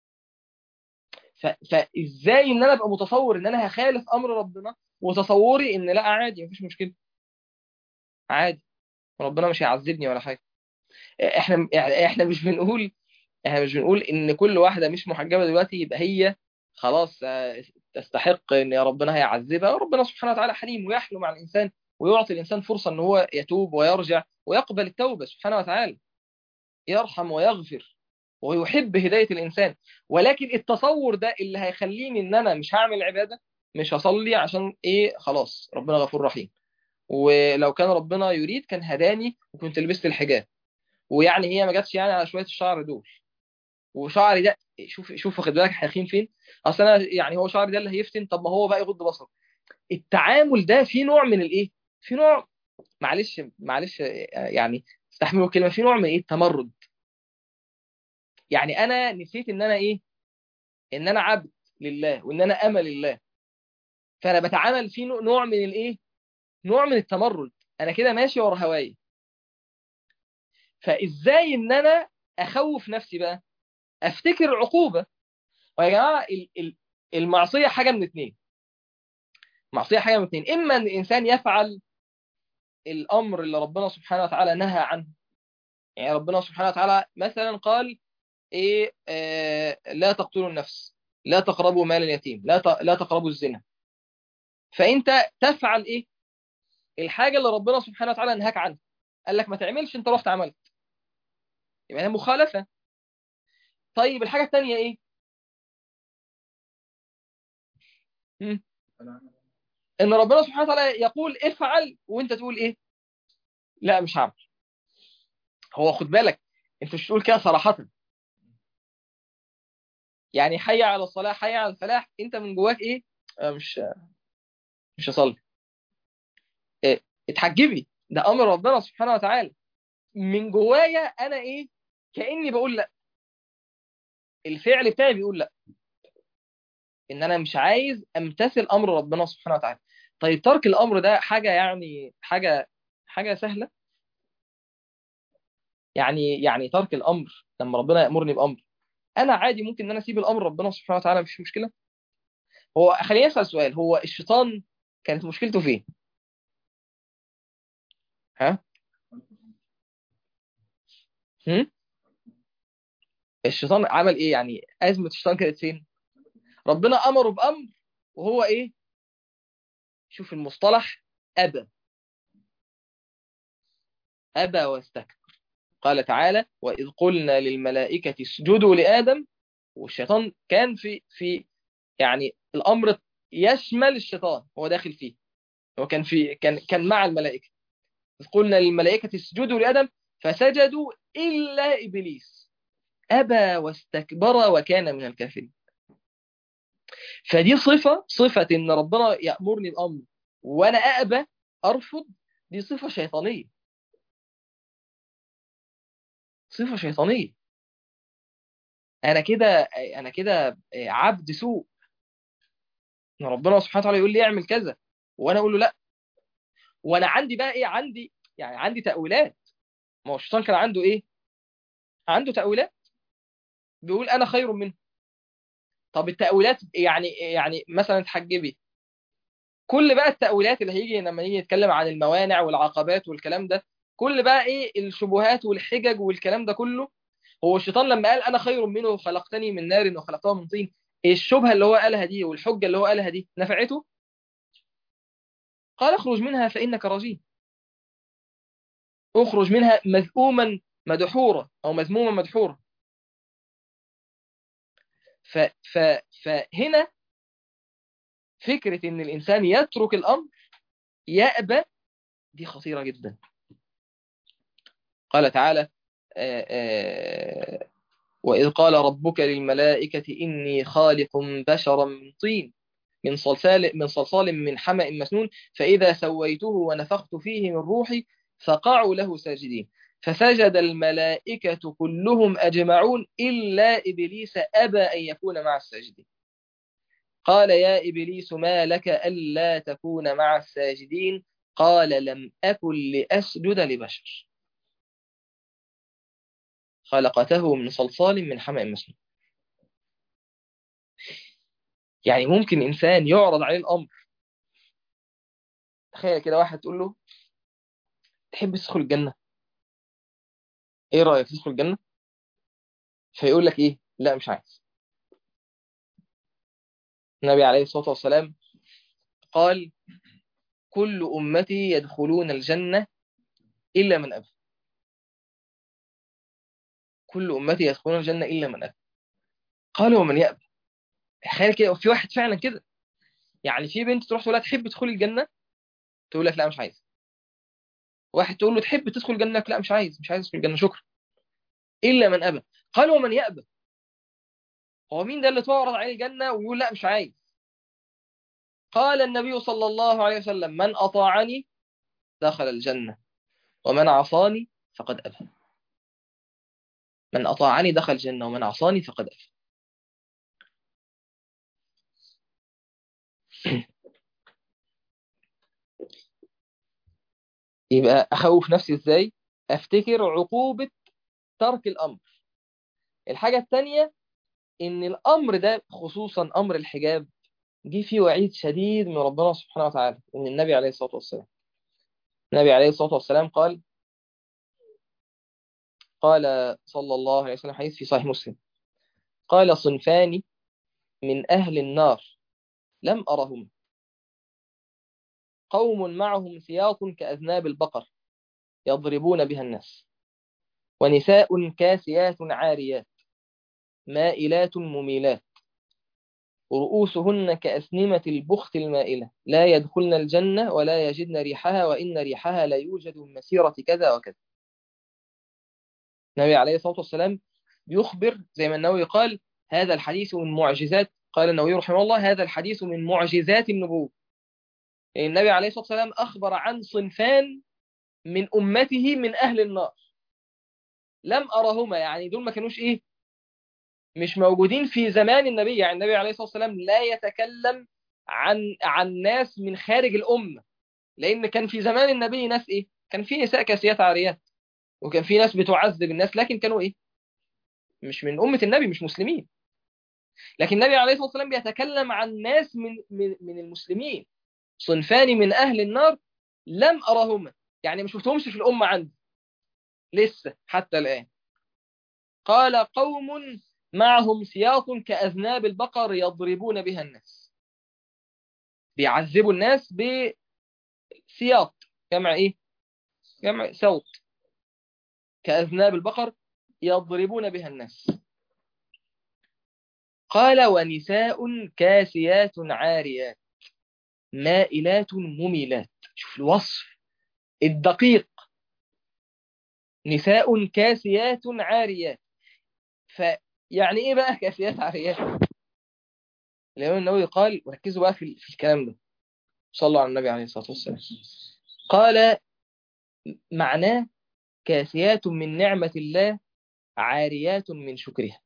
فإزاي إن أنا أبقى متصور إن أنا هخالف أمر ربنا وتصوري إن لا عادي مفيش مشكلة عادي ربنا مش هيعذبني ولا حاجة احنا احنا مش بنقول احنا مش بنقول ان كل واحدة مش محجبة دلوقتي يبقى هي خلاص تستحق ان ربنا هيعذبها وربنا سبحانه وتعالى حليم ويحلو مع الانسان ويعطي الانسان فرصة ان هو يتوب ويرجع ويقبل التوبة سبحانه وتعالى يرحم ويغفر ويحب هداية الإنسان ولكن التصور ده اللي هيخليني إن أنا مش هعمل عبادة مش هصلي عشان إيه خلاص ربنا غفور رحيم ولو كان ربنا يريد كان هداني وكنت لبست الحجاب ويعني هي ما جاتش يعني على شوية الشعر دول وشعري ده شوف شوف واخد بالك حاخين فين اصل انا يعني هو شعري ده اللي هيفتن طب ما هو بقى يغض بصره التعامل ده في نوع من الايه في نوع معلش معلش يعني استحملوا الكلمه في نوع من ايه التمرد يعني انا نسيت ان انا ايه ان انا عبد لله وان انا امل لله فانا بتعامل في نوع من الايه نوع من التمرد انا كده ماشي ورا هواي فازاي ان انا اخوف نفسي بقى افتكر عقوبه ويا جماعه المعصيه حاجه من اتنين معصيه حاجه من اتنين اما ان الانسان يفعل الامر اللي ربنا سبحانه وتعالى نهى عنه يعني ربنا سبحانه وتعالى مثلا قال ايه آه لا تقتلوا النفس لا تقربوا مال اليتيم لا لا تقربوا الزنا فانت تفعل ايه الحاجه اللي ربنا سبحانه وتعالى نهاك عنها قال لك ما تعملش انت رحت عملت يبقى هي مخالفه طيب الحاجه الثانيه ايه مم. ان ربنا سبحانه وتعالى يقول افعل وانت تقول ايه لا مش هعمل هو خد بالك انت مش تقول كده صراحه يعني حي على الصلاه حي على الفلاح انت من جواك ايه آه مش مش هصلي إيه؟ اتحجبي ده امر ربنا سبحانه وتعالى من جوايا انا ايه كاني بقول لا الفعل بتاعي بيقول لا ان انا مش عايز امتثل امر ربنا سبحانه وتعالى طيب ترك الامر ده حاجه يعني حاجه حاجه سهله يعني يعني ترك الامر لما ربنا يامرني بامر انا عادي ممكن ان انا اسيب الامر ربنا سبحانه وتعالى مفيش مشكله هو خليني اسال سؤال هو الشيطان كانت مشكلته فين ها هم؟ الشيطان عمل ايه يعني ازمه الشيطان كانت فين ربنا امره بامر وهو ايه شوف المصطلح ابى ابى واستكبر قال تعالى واذ قلنا للملائكه اسجدوا لادم والشيطان كان في في يعني الامر يشمل الشيطان هو داخل فيه هو كان في كان كان مع الملائكه إذ قلنا للملائكه اسجدوا لادم فسجدوا الا ابليس ابى واستكبر وكان من الكافرين فدي صفه صفه ان ربنا يامرني بامر وانا ابى ارفض دي صفه شيطانيه صفه شيطانيه انا كده انا كده عبد سوء ربنا سبحانه وتعالى يقول لي اعمل كذا وانا اقول له لا وانا عندي بقى ايه عندي يعني عندي تاويلات ما هو الشيطان كان عنده ايه عنده تاويلات بيقول انا خير منه طب التاويلات يعني يعني مثلا تحجبي كل بقى التاويلات اللي هيجي لما نيجي نتكلم عن الموانع والعقبات والكلام ده كل بقى ايه الشبهات والحجج والكلام ده كله هو الشيطان لما قال انا خير منه خلقتني من نار وخلقته من طين الشبهه اللي هو قالها دي والحجه اللي هو قالها دي نفعته قال اخرج منها فانك رجيم اخرج منها مذءوما مدحورا او مذموما مدحورا ف ف فهنا فكره ان الانسان يترك الامر يأبى دي خطيره جدا قال تعالى آآ آآ وإذ قال ربك للملائكة إني خالق بشرا من طين من صلصال من صلصال من حمأ مسنون فإذا سويته ونفخت فيه من روحي فقعوا له ساجدين فسجد الملائكة كلهم أجمعون إلا إبليس أبى أن يكون مع الساجدين قال يا إبليس ما لك ألا تكون مع الساجدين قال لم أكن لأسجد لبشر خلقته من صلصال من حمأ مسنون يعني ممكن إنسان يعرض عليه الأمر تخيل كده واحد تقول له تحب تدخل الجنة إيه رأيك تدخل الجنة فيقول لك إيه لا مش عايز النبي عليه الصلاة والسلام قال كل أمتي يدخلون الجنة إلا من أبى كل أمتي يدخلون الجنة إلا من أبى قال ومن يأبى تخيل كده في واحد فعلا كده يعني في بنت تروح تقول لها تحب تدخلي الجنة تقول لك لا مش عايز واحد تقول له تحب تدخل الجنة لا مش عايز مش عايز ادخل الجنة شكرا إلا من أبى قال ومن يأبى هو مين ده اللي تعرض عليه الجنة ويقول لا مش عايز قال النبي صلى الله عليه وسلم من أطاعني دخل الجنة ومن عصاني فقد أبى من أطاعني دخل الجنة ومن عصاني فقد أبى يبقى أخوف نفسي إزاي أفتكر عقوبة ترك الأمر الحاجة الثانية إن الأمر ده خصوصا أمر الحجاب جه فيه وعيد شديد من ربنا سبحانه وتعالى ومن النبي عليه الصلاة والسلام النبي عليه الصلاة والسلام قال قال صلى الله عليه وسلم حديث في صحيح مسلم قال صنفان من أهل النار لم أرهم قوم معهم سياط كأذناب البقر يضربون بها الناس ونساء كاسيات عاريات مائلات مميلات رؤوسهن كأسنمة البخت المائلة لا يدخلن الجنة ولا يجدن ريحها وإن ريحها لا يوجد من مسيرة كذا وكذا النبي عليه الصلاة والسلام يخبر زي ما النووي قال هذا الحديث من معجزات قال النووي رحمه الله هذا الحديث من معجزات النبوة النبي عليه الصلاة والسلام أخبر عن صنفان من أمته من أهل النار لم أرهما يعني دول ما كانوش إيه مش موجودين في زمان النبي يعني النبي عليه الصلاة والسلام لا يتكلم عن عن ناس من خارج الأمة لأن كان في زمان النبي ناس إيه كان في نساء كاسيات عاريات وكان في ناس بتعذب الناس لكن كانوا إيه مش من أمة النبي مش مسلمين لكن النبي عليه الصلاة والسلام بيتكلم عن ناس من من, من المسلمين صنفان من أهل النار لم أرهما يعني ما شفتهمش في الأمة عندي لسه حتى الآن قال قوم معهم سياط كأذناب البقر يضربون بها الناس بيعذبوا الناس بسياط جمع إيه جمع صوت كأذناب البقر يضربون بها الناس قال ونساء كاسيات عاريات مائلات مميلات شوف الوصف الدقيق نساء كاسيات عاريات فيعني ايه بقى كاسيات عاريات الإمام النووي قال وركزوا بقى في, في الكلام ده صلوا على النبي عليه الصلاة والسلام قال معناه كاسيات من نعمة الله عاريات من شكرها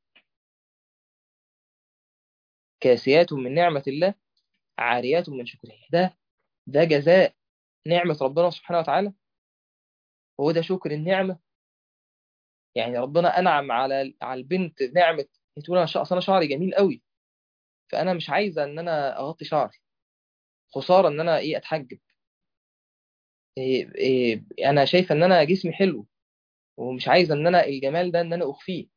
كاسيات من نعمة الله عاريات من شكرها ده ده جزاء نعمة ربنا سبحانه وتعالى هو ده شكر النعمة يعني ربنا أنعم على على البنت نعمة تقول أنا أصل أنا شعري جميل قوي فأنا مش عايزة إن أنا أغطي شعري خسارة إن أنا إيه أتحجب إيه إيه أنا شايفة إن أنا جسمي حلو ومش عايزة إن أنا الجمال ده إن أنا أخفيه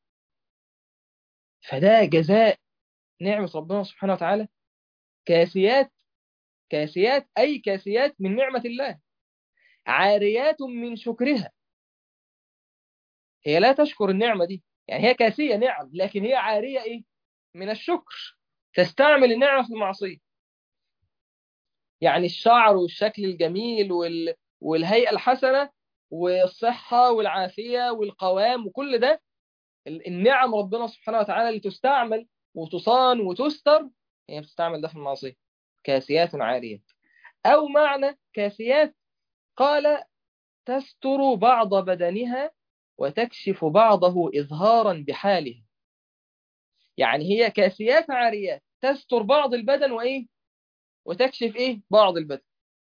فده جزاء نعمة ربنا سبحانه وتعالى كاسيات كاسيات أي كاسيات من نعمة الله عاريات من شكرها هي لا تشكر النعمة دي يعني هي كاسية نعم لكن هي عارية إيه من الشكر تستعمل النعمة في المعصية يعني الشعر والشكل الجميل وال... والهيئة الحسنة والصحة والعافية والقوام وكل ده النعم ربنا سبحانه وتعالى اللي تستعمل وتصان وتستر هي بتستعمل ده في المعصية كاسيات عاريات أو معنى كاسيات قال تستر بعض بدنها وتكشف بعضه إظهارا بحالها يعني هي كاسيات عاريات تستر بعض البدن وإيه وتكشف إيه بعض البدن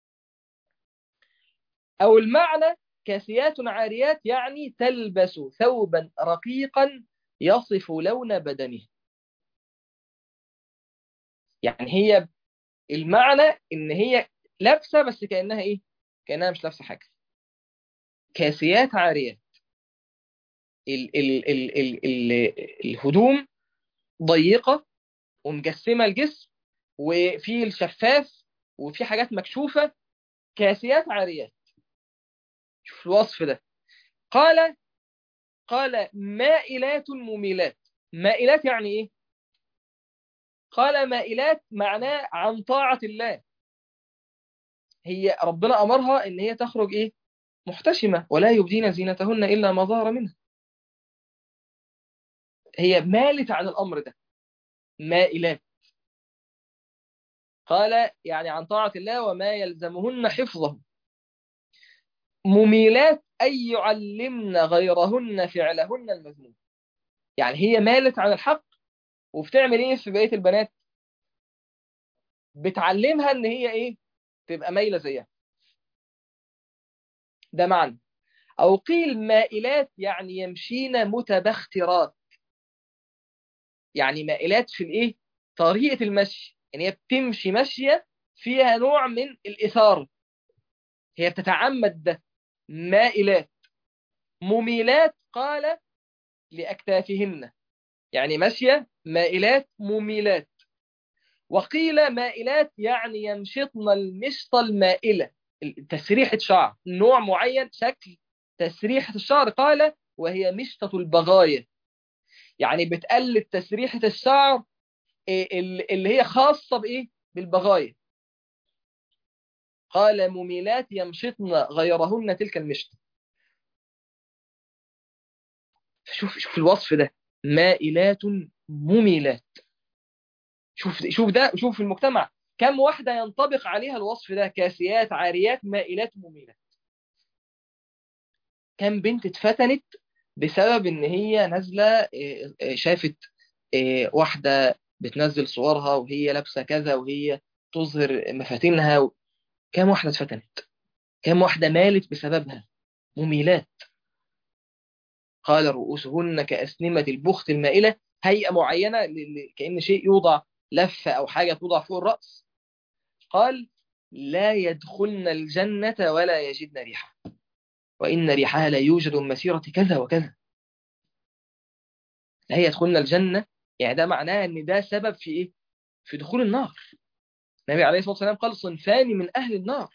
أو المعنى كاسيات عاريات يعني تلبس ثوبا رقيقا يصف لون بدنها يعني هي المعنى ان هي لابسه بس كانها ايه كانها مش لابسه حاجه كاسيات عاريات ال ال ال ال ال الهدوم ضيقه ومجسمه الجسم وفي الشفاف وفي حاجات مكشوفه كاسيات عاريات شوف الوصف ده قال قال مائلات مميلات مائلات يعني ايه قال مائلات معناه عن طاعة الله هي ربنا أمرها إن هي تخرج إيه محتشمة ولا يبدين زينتهن إلا ما ظهر منها هي مالت عن الأمر ده مائلات قال يعني عن طاعة الله وما يلزمهن حفظه مميلات أي يعلمن غيرهن فعلهن المذموم يعني هي مالت عن الحق وبتعمل ايه في بقية البنات بتعلمها ان هي ايه تبقى مايلة زيها ده معنى او قيل مائلات يعني يمشين متبخترات يعني مائلات في الايه طريقة المشي يعني هي بتمشي ماشية فيها نوع من الإثارة هي بتتعمد ده مائلات مميلات قال لأكتافهن يعني ماشية مائلات مميلات وقيل مائلات يعني يمشطن المشطة المائلة تسريحة شعر نوع معين شكل تسريحة الشعر قال وهي مشطة البغاية يعني بتقلد تسريحة الشعر اللي هي خاصة بإيه؟ بالبغاية قال مميلات يمشطن غيرهن تلك المشط شوف شوف الوصف ده مائلات مميلات شوف شوف ده شوف في المجتمع كم واحدة ينطبق عليها الوصف ده كاسيات عاريات مائلات مميلات كم بنت اتفتنت بسبب ان هي نازلة شافت واحدة بتنزل صورها وهي لابسة كذا وهي تظهر مفاتنها و... كم واحدة اتفتنت كم واحدة مالت بسببها مميلات قال رؤوسهن كأسنمة البخت المائلة هيئة معينة كأن شيء يوضع لفة أو حاجة توضع فوق الرأس قال لا يدخلن الجنة ولا يجدن ريحها وإن ريحها لا يوجد من مسيرة كذا وكذا لا يدخلن الجنة يعني ده معناه ان ده سبب في ايه في دخول النار النبي عليه الصلاة والسلام قال صنفان من أهل النار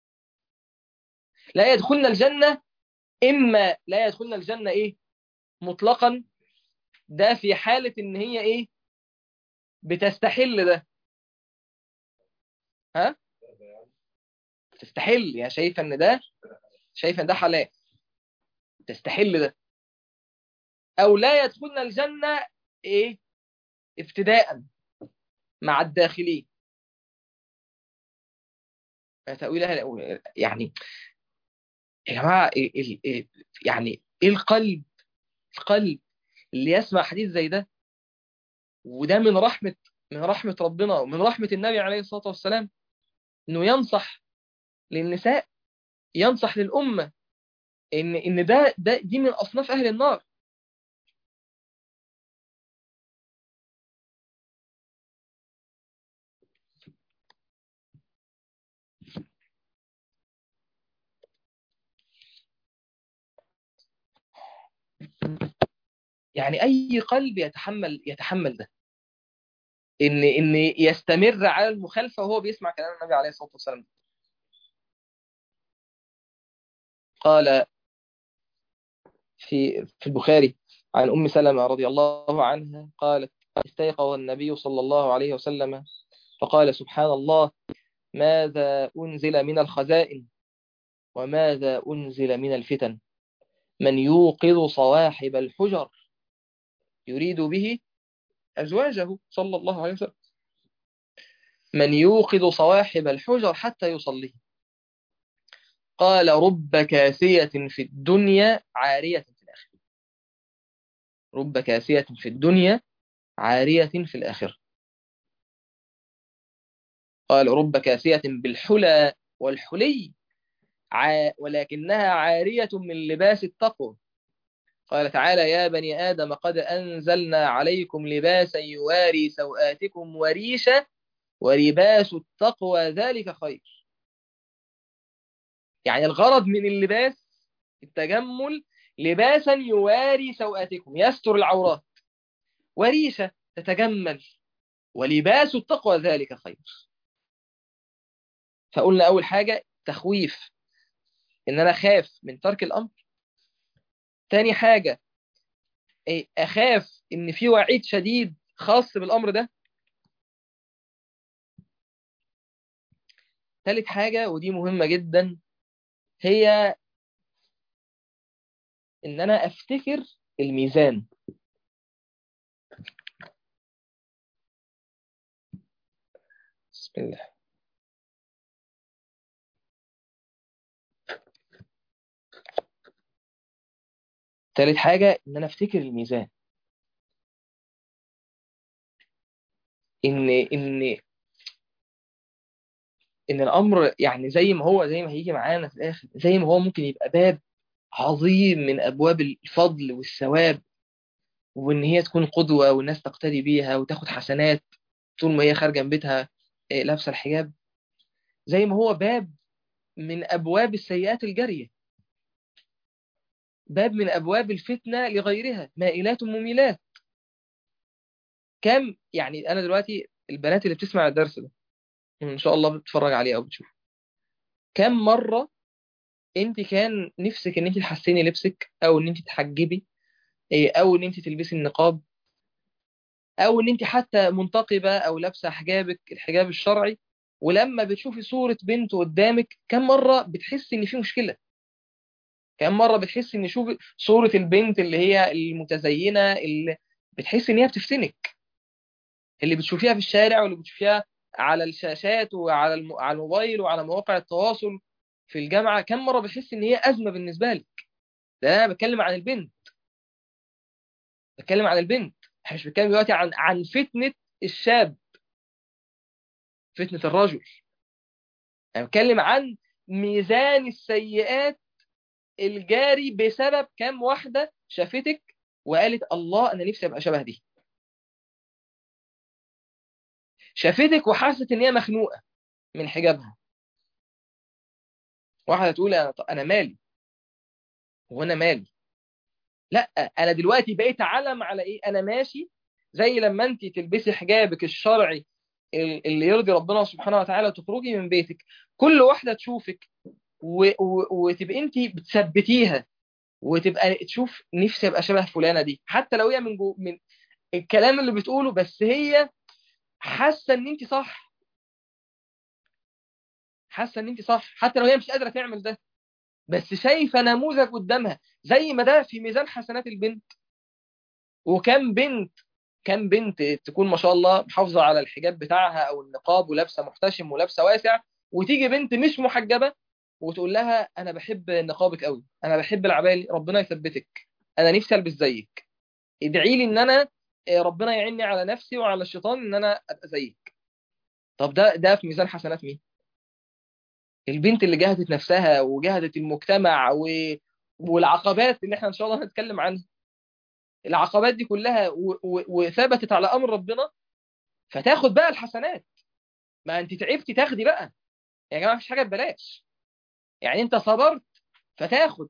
لا يدخلن الجنة إما لا يدخلن الجنة إيه مطلقا ده في حالة إن هي إيه بتستحل ده ها تستحل يعني شايفة إن ده شايفة إن ده حلال تستحل ده أو لا يدخلن الجنة إيه ابتداء مع الداخلين تأويلها يعني يا جماعة يعني ايه القلب القلب اللي يسمع حديث زي ده وده من رحمة من رحمة ربنا ومن رحمة النبي عليه الصلاة والسلام انه ينصح للنساء ينصح للأمة ان ان ده ده دي من اصناف اهل النار يعني اي قلب يتحمل يتحمل ده ان ان يستمر على المخالفه وهو بيسمع كلام النبي عليه الصلاه والسلام قال في في البخاري عن ام سلمة رضي الله عنها قالت استيقظ النبي صلى الله عليه وسلم فقال سبحان الله ماذا أنزل من الخزائن وماذا أنزل من الفتن من يوقظ صواحب الحجر يريد به أزواجه صلى الله عليه وسلم من يوقظ صواحب الحجر حتى يصلي قال رب كاسية في الدنيا عارية في الآخرة رب كاسية في الدنيا عارية في الآخرة قال رب كاسية بالحلى والحلي ولكنها عارية من لباس التقوى قال تعالى يا بني آدم قد أنزلنا عليكم لباسا يواري سوآتكم وريشا ولباس التقوى ذلك خير يعني الغرض من اللباس التجمل لباسا يواري سوآتكم يستر العورات وريشة تتجمل ولباس التقوى ذلك خير فقلنا أول حاجة تخويف إن أنا خاف من ترك الأمر تاني حاجة أخاف إن في وعيد شديد خاص بالأمر ده تالت حاجة ودي مهمة جدا هي إن أنا أفتكر الميزان بسم الله تالت حاجة إن أنا أفتكر الميزان إن إن إن الأمر يعني زي ما هو زي ما هيجي معانا في الآخر زي ما هو ممكن يبقى باب عظيم من أبواب الفضل والثواب وإن هي تكون قدوة والناس تقتدي بيها وتاخد حسنات طول ما هي خارجة من بيتها لابسة الحجاب زي ما هو باب من أبواب السيئات الجارية باب من أبواب الفتنة لغيرها مائلات مميلات كم يعني أنا دلوقتي البنات اللي بتسمع الدرس ده إن شاء الله بتتفرج عليه أو بتشوف كم مرة أنت كان نفسك إن أنت تحسني لبسك أو إن أنت تحجبي أو إن أنت تلبسي النقاب أو إن أنت حتى منتقبة أو لابسة حجابك الحجاب الشرعي ولما بتشوفي صورة بنت قدامك كم مرة بتحسي إن في مشكلة كم مرة بتحسي إن شوف صورة البنت اللي هي المتزينة اللي بتحسي إن هي بتفتنك اللي بتشوفيها في الشارع واللي بتشوفيها على الشاشات وعلى الم... على الموبايل وعلى مواقع التواصل في الجامعة كم مرة بتحسي إن هي أزمة بالنسبة لك ده أنا بتكلم عن البنت بتكلم عن البنت احنا مش بنتكلم دلوقتي عن عن فتنة الشاب فتنة الرجل انا بتكلم عن ميزان السيئات الجاري بسبب كام واحدة شافتك وقالت الله انا نفسي ابقى شبه دي شافتك وحست ان هي مخنوقة من حجابها واحدة تقول انا انا مالي وانا مالي لا انا دلوقتي بقيت علم على ايه انا ماشي زي لما انت تلبسي حجابك الشرعي اللي يرضي ربنا سبحانه وتعالى وتخرجي من بيتك كل واحدة تشوفك و... و... وتبقى انت بتثبتيها وتبقى تشوف نفسي ابقى شبه فلانة دي حتى لو هي من جو... من الكلام اللي بتقوله بس هي حاسة ان انت صح حاسة ان انت صح حتى لو هي مش قادرة تعمل ده بس شايفة نموذج قدامها زي ما ده في ميزان حسنات البنت وكم بنت كم بنت تكون ما شاء الله محافظة على الحجاب بتاعها أو النقاب ولابسة محتشم ولابسة واسع وتيجي بنت مش محجبة وتقول لها أنا بحب نقابك قوي أنا بحب العباية ربنا يثبتك أنا نفسي ألبس زيك ادعي لي إن أنا ربنا يعيني على نفسي وعلى الشيطان إن أنا أبقى زيك طب ده ده في ميزان حسنات مين؟ البنت اللي جهدت نفسها وجهدت المجتمع و... والعقبات اللي احنا ان شاء الله هنتكلم عنها العقبات دي كلها و... و... وثبتت على امر ربنا فتاخد بقى الحسنات ما انت تعبتي تاخدي بقى يا جماعه مفيش حاجه ببلاش يعني انت صبرت فتاخد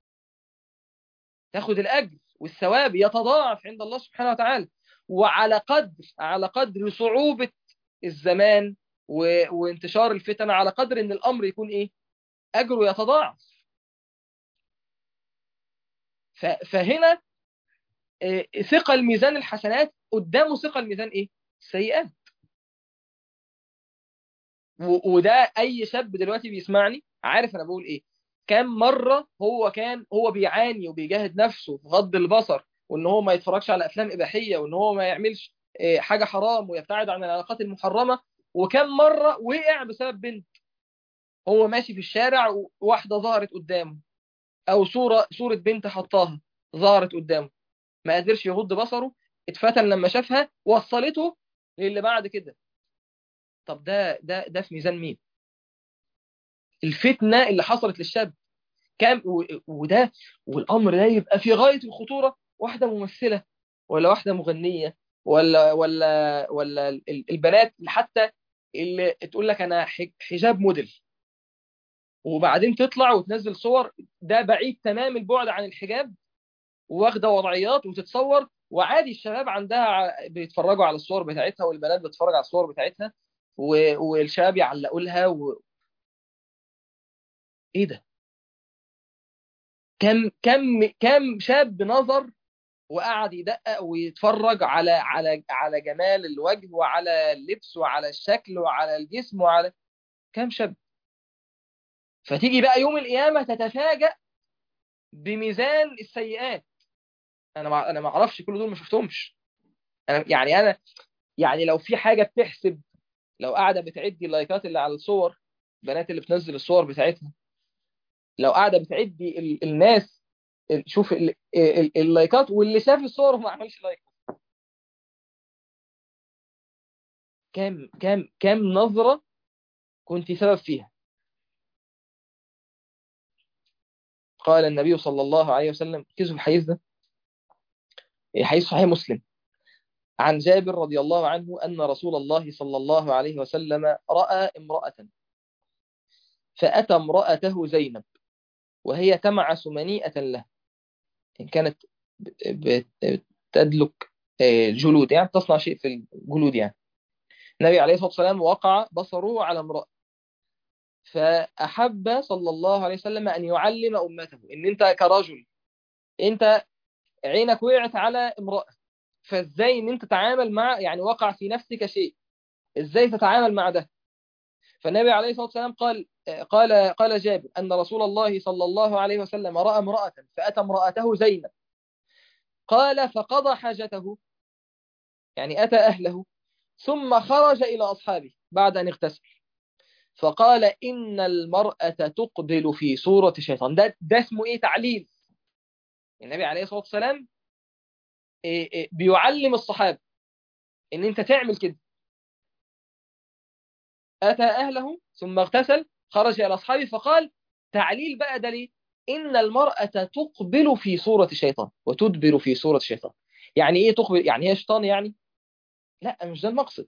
تاخد الاجر والثواب يتضاعف عند الله سبحانه وتعالى وعلى قدر على قدر صعوبه الزمان و... وانتشار الفتن على قدر ان الامر يكون ايه اجره يتضاعف ف... فهنا ثقل ميزان الحسنات قدامه ثقل ميزان ايه السيئات و... وده اي شاب دلوقتي بيسمعني عارف انا بقول ايه كم مرة هو كان هو بيعاني وبيجاهد نفسه في غض البصر وان هو ما يتفرجش على افلام اباحية وان هو ما يعملش حاجة حرام ويبتعد عن العلاقات المحرمة وكم مرة وقع بسبب بنت هو ماشي في الشارع وواحدة ظهرت قدامه أو صورة صورة بنت حطاها ظهرت قدامه ما قدرش يغض بصره اتفتن لما شافها وصلته للي بعد كده طب ده ده ده في ميزان مين الفتنة اللي حصلت للشاب كام وده والأمر ده يبقى في غاية الخطورة واحدة ممثلة ولا واحدة مغنية ولا ولا ولا البنات حتى اللي تقول لك انا حجاب موديل وبعدين تطلع وتنزل صور ده بعيد تمام البعد عن الحجاب واخده وضعيات وتتصور وعادي الشباب عندها بيتفرجوا على الصور بتاعتها والبنات بتتفرج على الصور بتاعتها والشباب يعلقوا لها و... ايه ده كم كم كم شاب نظر وقعد يدقق ويتفرج على على على جمال الوجه وعلى اللبس وعلى الشكل وعلى الجسم وعلى كم شاب فتيجي بقى يوم القيامة تتفاجأ بميزان السيئات انا ما انا ما اعرفش كل دول ما شفتهمش انا يعني انا يعني لو في حاجة بتحسب لو قاعده بتعدي اللايكات اللي على الصور البنات اللي بتنزل الصور بتاعتها لو قاعده بتعدي ال... الناس ال... شوف ال... ال... اللايكات واللي شاف الصور وما عملش لايك كام كام كام نظره كنت سبب فيها قال النبي صلى الله عليه وسلم ركزوا في الحديث ده حديث صحيح مسلم عن جابر رضي الله عنه أن رسول الله صلى الله عليه وسلم رأى امرأة فأتى امرأته زينب وهي تمعس منيئة له إن كانت تدلك جلود يعني تصنع شيء في الجلود يعني النبي عليه الصلاة والسلام وقع بصره على امرأة فأحب صلى الله عليه وسلم أن يعلم أمته إن أنت كرجل أنت عينك وقعت على امرأة فازاي ان انت تتعامل مع يعني وقع في نفسك شيء ازاي تتعامل مع ده فالنبي عليه الصلاه والسلام قال قال قال جابر ان رسول الله صلى الله عليه وسلم راى امراه فاتى امراته زينب قال فقضى حاجته يعني اتى اهله ثم خرج الى اصحابه بعد ان اغتسل فقال ان المراه تقبل في صوره شيطان ده ده اسمه ايه تعليل النبي عليه الصلاه والسلام بيعلم الصحابة ان انت تعمل كده اتى اهله ثم اغتسل خرج الى اصحابه فقال تعليل بقى ده ليه ان المرأة تقبل في صورة الشيطان وتدبر في صورة الشيطان يعني ايه تقبل يعني هي شيطان يعني لا مش ده المقصد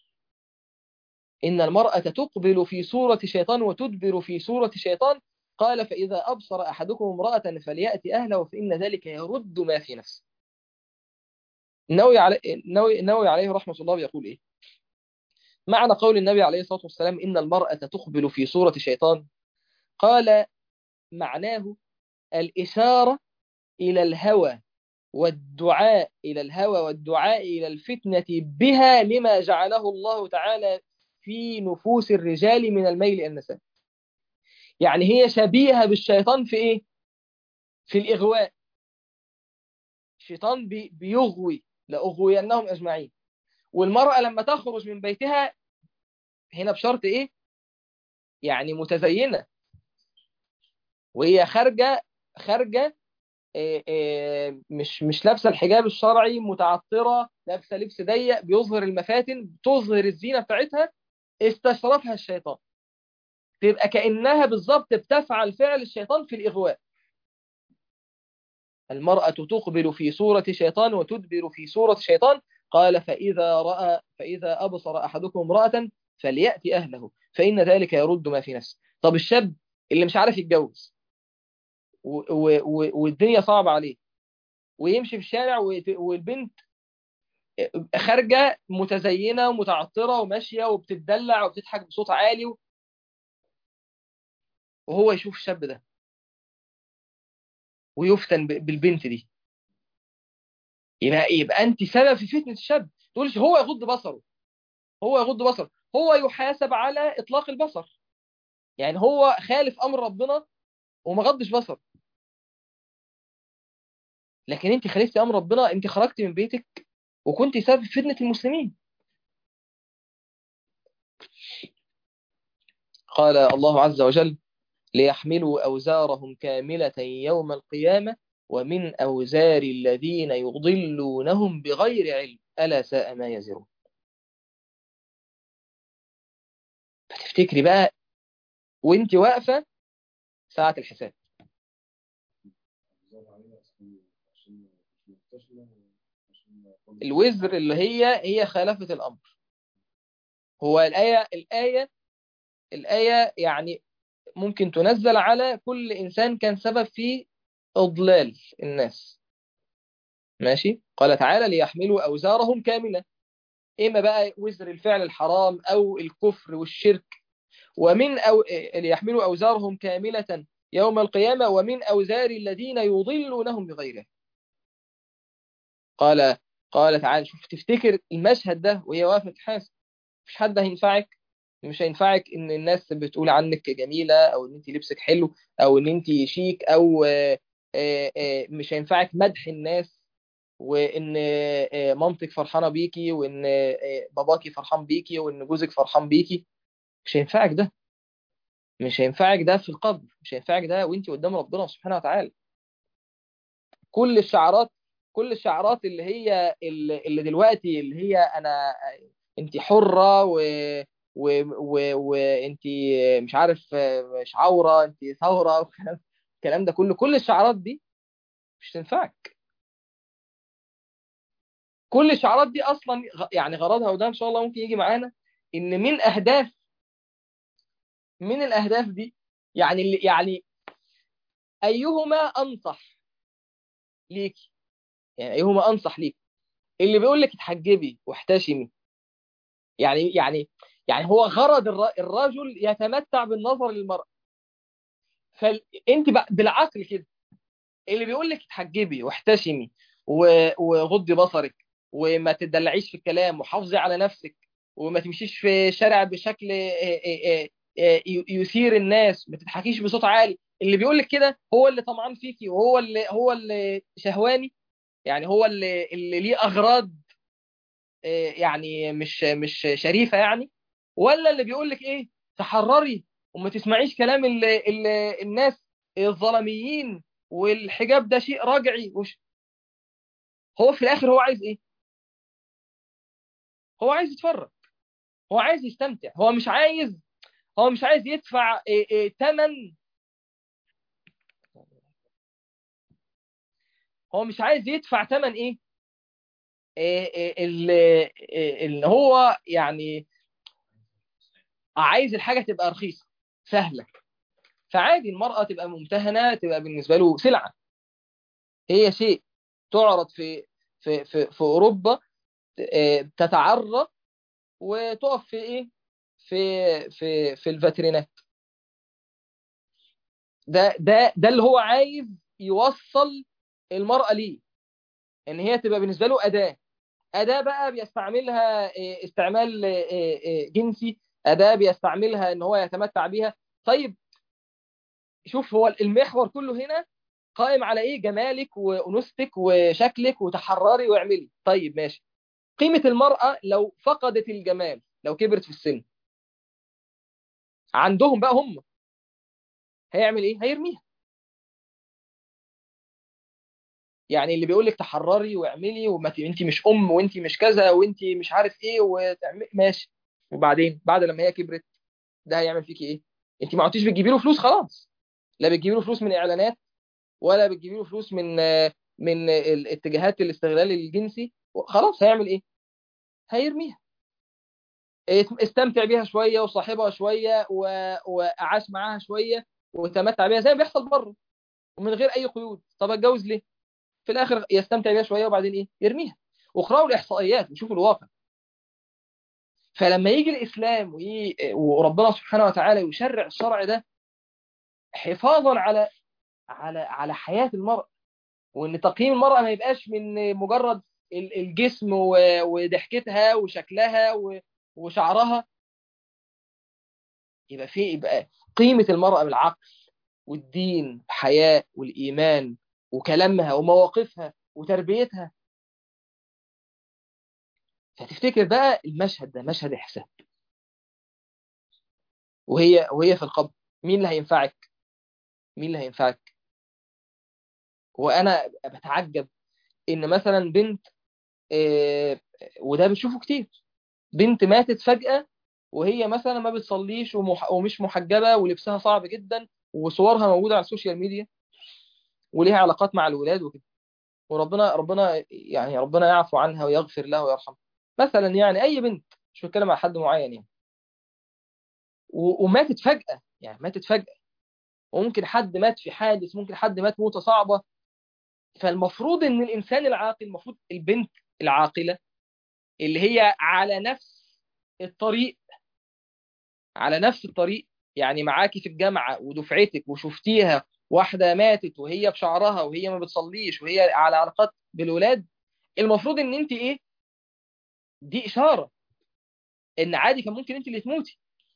ان المرأة تقبل في صورة شيطان وتدبر في صورة شيطان قال فإذا أبصر أحدكم امرأة فليأتي أهله فإن ذلك يرد ما في نفسه النووي علي... النووي النووي عليه رحمه الله بيقول ايه معنى قول النبي عليه الصلاه والسلام ان المراه تقبل في صوره شيطان قال معناه الاشاره الى الهوى والدعاء الى الهوى والدعاء الى الفتنه بها لما جعله الله تعالى في نفوس الرجال من الميل الى النساء يعني هي شبيهه بالشيطان في ايه في الاغواء الشيطان بي... بيغوي لأغوينهم أجمعين والمرأة لما تخرج من بيتها هنا بشرط إيه يعني متزينة وهي خارجة خارجة إيه إيه مش مش لابسة الحجاب الشرعي متعطرة لابسة لبس ضيق بيظهر المفاتن بتظهر الزينة بتاعتها استشرفها الشيطان تبقى كأنها بالظبط بتفعل فعل الشيطان في الإغواء المرأة تقبل في صورة شيطان وتدبر في صورة شيطان قال فإذا رأى فإذا أبصر أحدكم امرأة فليأتي أهله فإن ذلك يرد ما في نفسه طب الشاب اللي مش عارف يتجوز والدنيا صعبة عليه ويمشي في الشارع والبنت خارجة متزينة ومتعطرة وماشية وبتتدلع وبتضحك بصوت عالي وهو يشوف الشاب ده ويفتن بالبنت دي يبقى يبقى انت سبب في فتنه الشاب تقولش هو يغض بصره هو يغض بصره هو يحاسب على اطلاق البصر يعني هو خالف امر ربنا وما غضش بصره لكن انت خالفتي امر ربنا انت خرجت من بيتك وكنت سبب في فتنه المسلمين قال الله عز وجل ليحملوا أوزارهم كاملة يوم القيامة ومن أوزار الذين يضلونهم بغير علم ألا ساء ما يزرون فتفتكري بقى وانت واقفة ساعة الحساب الوزر اللي هي هي خالفة الأمر هو الآية الآية الآية يعني ممكن تنزل على كل إنسان كان سبب في إضلال الناس ماشي قال تعالى ليحملوا أوزارهم كاملة إما بقى وزر الفعل الحرام أو الكفر والشرك ومن أو ليحملوا أوزارهم كاملة يوم القيامة ومن أوزار الذين يضلونهم بغيره قال قال تعالى شوف تفتكر المشهد ده وهي واقفة تحاسب مش حد هينفعك مش هينفعك ان الناس بتقول عنك جميلة او ان انت لبسك حلو او ان انت شيك او مش هينفعك مدح الناس وان مامتك فرحانه بيكي وان باباكي فرحان بيكي وان جوزك فرحان بيكي مش هينفعك ده مش هينفعك ده في القبر مش هينفعك ده وانت قدام ربنا سبحانه وتعالى كل الشعارات كل الشعارات اللي هي اللي دلوقتي اللي هي انا انت حره و وانت مش عارف مش عوره انت ثوره والكلام الكلام ده كله كل الشعارات دي مش تنفعك كل الشعارات دي اصلا يعني غرضها وده ان شاء الله ممكن يجي معانا ان من اهداف من الاهداف دي يعني اللي يعني ايهما انصح ليكي يعني ايهما انصح ليك اللي بيقول لك اتحجبي واحتشمي يعني يعني يعني هو غرض الرجل يتمتع بالنظر للمرأة فانت بالعقل كده اللي بيقول لك اتحجبي واحتشمي وغضي بصرك وما تدلعيش في الكلام وحافظي على نفسك وما تمشيش في الشارع بشكل يثير الناس ما تضحكيش بصوت عالي اللي بيقول لك كده هو اللي طمعان فيكي وهو اللي هو اللي شهواني يعني هو اللي اللي ليه اغراض يعني مش مش شريفه يعني ولا اللي بيقول لك ايه تحرري وما تسمعيش كلام ال ال الناس الظلميين والحجاب ده شيء راجعي وش هو في الاخر هو عايز ايه هو عايز يتفرج هو عايز يستمتع هو مش عايز هو مش عايز يدفع ثمن هو مش عايز يدفع ثمن ايه اللي هو يعني عايز الحاجة تبقى رخيصة سهلة فعادي المرأة تبقى ممتهنة تبقى بالنسبة له سلعة هي شيء تعرض في في في, في أوروبا تتعرى وتقف في ايه في في في الفاترينات ده ده ده اللي هو عايز يوصل المرأة ليه ان هي تبقى بالنسبة له أداة أداة بقى بيستعملها استعمال جنسي أداة بيستعملها ان هو يتمتع بيها طيب شوف هو المحور كله هنا قائم على ايه جمالك وانوثتك وشكلك وتحرري واعملي طيب ماشي قيمة المرأة لو فقدت الجمال لو كبرت في السن عندهم بقى هم هيعمل ايه هيرميها يعني اللي بيقول لك تحرري واعملي وما انت مش ام وانت مش كذا وانت مش عارف ايه وتعمل ماشي وبعدين بعد لما هي كبرت ده هيعمل فيكي ايه انت ما عدتيش بتجيبي له فلوس خلاص لا بتجيبي له فلوس من اعلانات ولا بتجيبي له فلوس من من الاتجاهات الاستغلال الجنسي خلاص هيعمل ايه هيرميها استمتع بيها شويه وصاحبها شويه وعاش معاها شويه وتمتع بيها زي ما بيحصل بره ومن غير اي قيود طب اتجوز ليه في الاخر يستمتع بيها شويه وبعدين ايه يرميها واقراوا الاحصائيات وشوفوا الواقع فلما يجي الاسلام وي... وربنا سبحانه وتعالى يشرع الشرع ده حفاظا على على على حياه المرأة وان تقييم المرأة ما يبقاش من مجرد الجسم وضحكتها وشكلها وشعرها يبقى في يبقى قيمة المرأة بالعقل والدين الحياة والإيمان وكلامها ومواقفها وتربيتها فتفتكر بقى المشهد ده مشهد إحسان وهي وهي في القبر مين اللي هينفعك مين اللي هينفعك وأنا بتعجب إن مثلا بنت إيه وده بنشوفه كتير بنت ماتت فجأة وهي مثلا ما بتصليش ومح... ومش محجبة ولبسها صعب جدا وصورها موجودة على السوشيال ميديا وليها علاقات مع الولاد وكده وربنا ربنا يعني ربنا يعفو عنها ويغفر لها ويرحمها مثلا يعني اي بنت مش بتكلم على حد معين يعني و... وماتت فجأة يعني ماتت فجأة وممكن حد مات في حادث ممكن حد مات موتة صعبة فالمفروض ان الانسان العاقل المفروض البنت العاقلة اللي هي على نفس الطريق على نفس الطريق يعني معاكي في الجامعة ودفعتك وشفتيها واحدة ماتت وهي بشعرها وهي ما بتصليش وهي على علاقات بالولاد المفروض ان انت ايه دي اشارة ان عادي كان ممكن انت اللي تموتي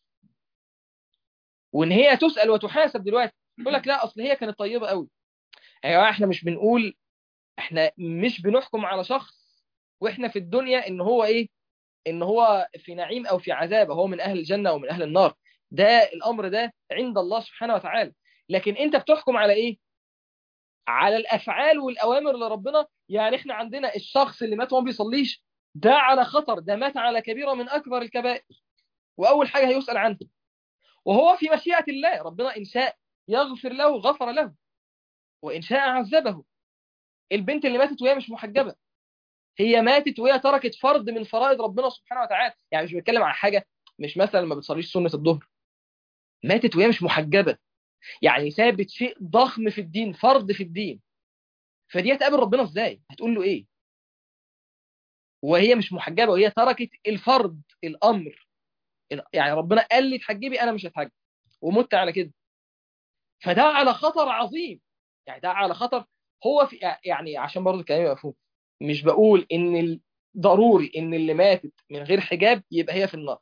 وان هي تسأل وتحاسب دلوقتي يقول لك لا اصل هي كانت طيبة قوي يا جماعه احنا مش بنقول احنا مش بنحكم على شخص واحنا في الدنيا ان هو ايه ان هو في نعيم او في عذاب هو من اهل الجنه او من اهل النار ده الامر ده عند الله سبحانه وتعالى لكن انت بتحكم على ايه على الافعال والاوامر لربنا يعني احنا عندنا الشخص اللي مات وما بيصليش ده على خطر ده مات على كبيره من اكبر الكبائر واول حاجه هيسال عنها وهو في مشيئه الله ربنا ان شاء يغفر له غفر له وان شاء عذبه البنت اللي ماتت وهي مش محجبه هي ماتت وهي تركت فرض من فرائض ربنا سبحانه وتعالى يعني مش بتكلم عن حاجه مش مثلا ما بتصليش سنه الظهر ماتت وهي مش محجبه يعني ثابت شيء ضخم في الدين فرض في الدين فدي هتقابل ربنا ازاي هتقول له ايه وهي مش محجبه وهي تركت الفرض الامر يعني ربنا قال لي تحجبي انا مش هتحجب ومت على كده فده على خطر عظيم يعني ده على خطر هو في يعني عشان برضه الكلام يبقى مفهوم مش بقول ان ضروري ان اللي ماتت من غير حجاب يبقى هي في النار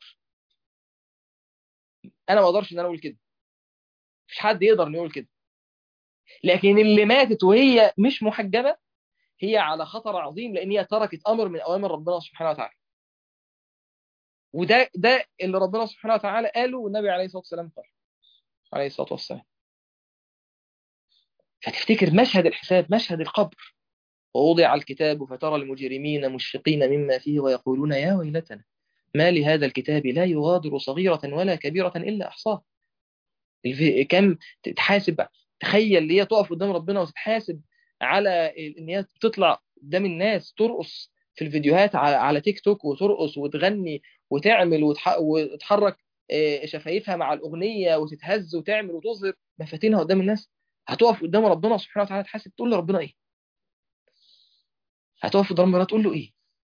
انا ما اقدرش ان انا اقول كده مفيش حد يقدر انه يقول كده لكن اللي ماتت وهي مش محجبه هي على خطر عظيم لان هي تركت امر من اوامر ربنا سبحانه وتعالى وده ده اللي ربنا سبحانه وتعالى قاله والنبي عليه الصلاه والسلام قال عليه الصلاه والسلام فتفتكر مشهد الحساب مشهد القبر ووضع الكتاب فترى المجرمين مشفقين مما فيه ويقولون يا ويلتنا ما لهذا الكتاب لا يغادر صغيرة ولا كبيرة إلا أحصاها كم تحاسب تخيل اللي هي تقف قدام ربنا وتتحاسب على ان هي تطلع قدام الناس ترقص في الفيديوهات على تيك توك وترقص وتغني وتعمل وتحرك شفايفها مع الأغنية وتتهز وتعمل وتظهر مفاتينها قدام الناس هتقف قدام ربنا سبحانه وتعالى تحاسب تقول لربنا ايه هتقف قدام ربنا تقول له ايه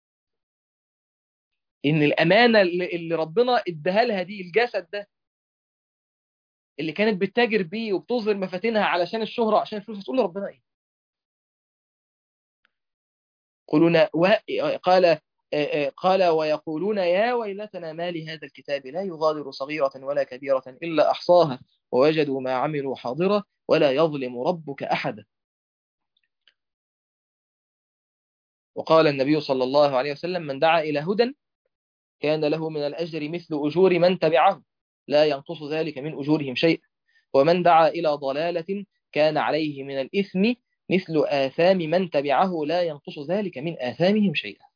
ان الامانه اللي ربنا اداها لها دي الجسد ده اللي كانت بتتاجر بيه وبتظهر مفاتنها علشان الشهره عشان الفلوس هتقول لربنا ايه يقولون و... قال قال ويقولون يا ويلتنا ما لهذا الكتاب لا يغادر صغيرة ولا كبيرة إلا أحصاها ووجدوا ما عملوا حاضرة ولا يظلم ربك أحدا وقال النبي صلى الله عليه وسلم من دعا إلى هدى كان له من الأجر مثل أجور من تبعه لا ينقص ذلك من أجورهم شيء ومن دعا إلى ضلالة كان عليه من الإثم مثل آثام من تبعه لا ينقص ذلك من آثامهم شيئا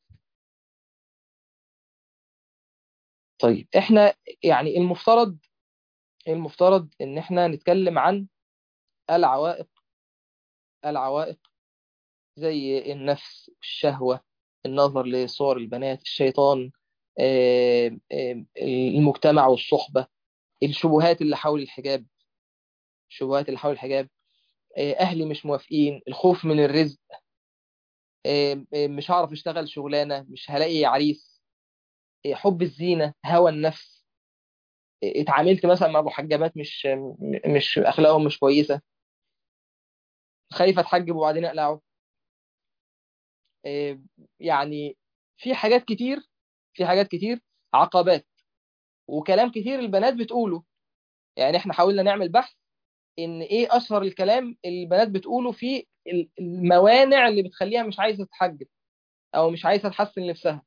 طيب احنا يعني المفترض المفترض ان احنا نتكلم عن العوائق العوائق زي النفس الشهوة النظر لصور البنات الشيطان المجتمع والصحبة الشبهات اللي حول الحجاب الشبهات اللي حول الحجاب أهلي مش موافقين الخوف من الرزق مش هعرف اشتغل شغلانة مش هلاقي عريس حب الزينة هوى النفس اتعاملت مثلا مع محجبات مش مش اخلاقهم مش كويسه خايفه اتحجب وبعدين اقلعه يعني في حاجات كتير في حاجات كتير عقبات وكلام كتير البنات بتقوله يعني احنا حاولنا نعمل بحث ان ايه اشهر الكلام اللي البنات بتقوله في الموانع اللي بتخليها مش عايزه تتحجب او مش عايزه تحسن نفسها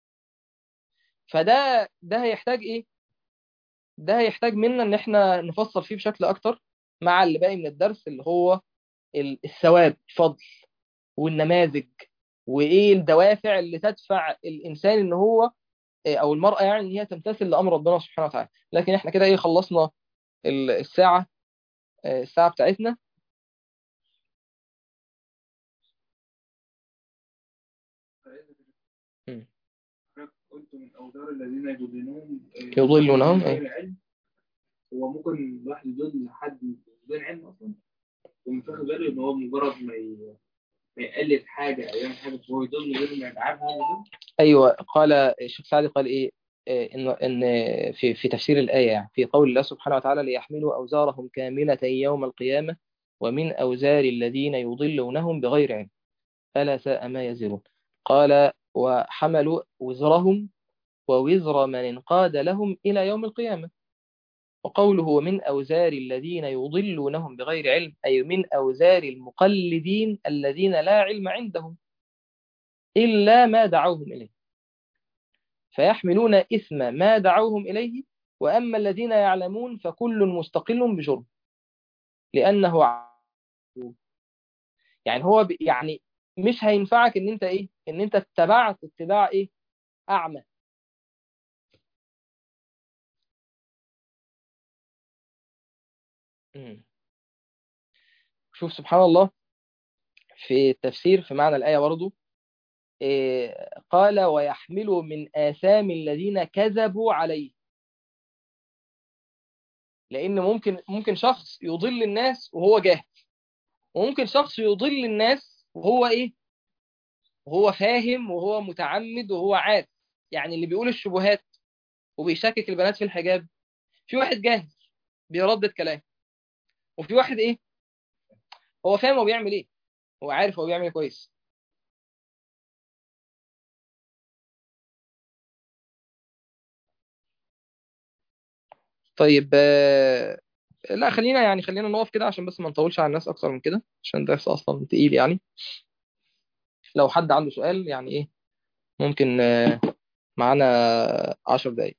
فده ده هيحتاج ايه ده هيحتاج منا ان احنا نفصل فيه بشكل اكتر مع اللي باقي من الدرس اللي هو الثواب الفضل والنماذج وايه الدوافع اللي تدفع الانسان ان هو او المرأة يعني ان هي تمتثل لامر ربنا سبحانه وتعالى لكن احنا كده ايه خلصنا الساعة الساعة بتاعتنا قلت من أوزار الذين يضلونهم يضلونهم غير علم هو ممكن الواحد يضل حد من غير علم أصلا ومش واخد باله إن هو مجرد ما ي... ما يقلد حاجة أو يعمل حاجة فهو يضل غير ما يتعبها ايوه قال الشيخ سعدي قال ايه ان ان في في تفسير الايه يعني في قول الله سبحانه وتعالى ليحملوا اوزارهم كامله يوم القيامه ومن اوزار الذين يضلونهم بغير علم الا ساء ما يزرون قال وحملوا وزرهم ووزر من انقاد لهم إلى يوم القيامة وقوله ومن أوزار الذين يضلونهم بغير علم أي من أوزار المقلدين الذين لا علم عندهم إلا ما دعوهم إليه فيحملون إثم ما دعوهم إليه وأما الذين يعلمون فكل مستقل بجرم لأنه يعني هو ب... يعني مش هينفعك ان انت ايه ان انت اتبعت اتباع ايه اعمى مم. شوف سبحان الله في التفسير في معنى الآية برضو إيه قال ويحمل من آثام الذين كذبوا عليه لأن ممكن ممكن شخص يضل الناس وهو جاهل وممكن شخص يضل الناس وهو إيه وهو فاهم وهو متعمد وهو عارف يعني اللي بيقول الشبهات وبيشكك البنات في الحجاب في واحد جاهل بيردد كلام وفي واحد ايه هو فاهم هو بيعمل ايه هو عارف هو بيعمل ايه كويس طيب آه، لا خلينا يعني خلينا نقف كده عشان بس ما نطولش على الناس اكتر من كده عشان الدرس اصلا تقيل يعني لو حد عنده سؤال يعني ايه ممكن آه، معانا عشر دقايق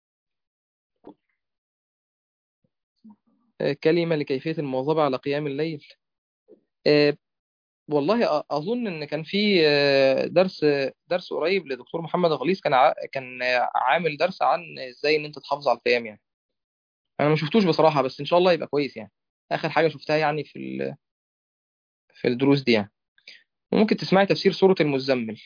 آه، كلمة لكيفية المواظبة على قيام الليل آه، والله أ- أظن إن كان في آه، درس درس قريب لدكتور محمد غليظ كان ع- كان آه، عامل درس عن إزاي إن أنت تحافظ على القيام يعني أنا ما شفتوش بصراحة بس إن شاء الله يبقى كويس يعني آخر حاجة شفتها يعني في ال- في الدروس دي يعني وممكن تسمعي تفسير سورة المزمل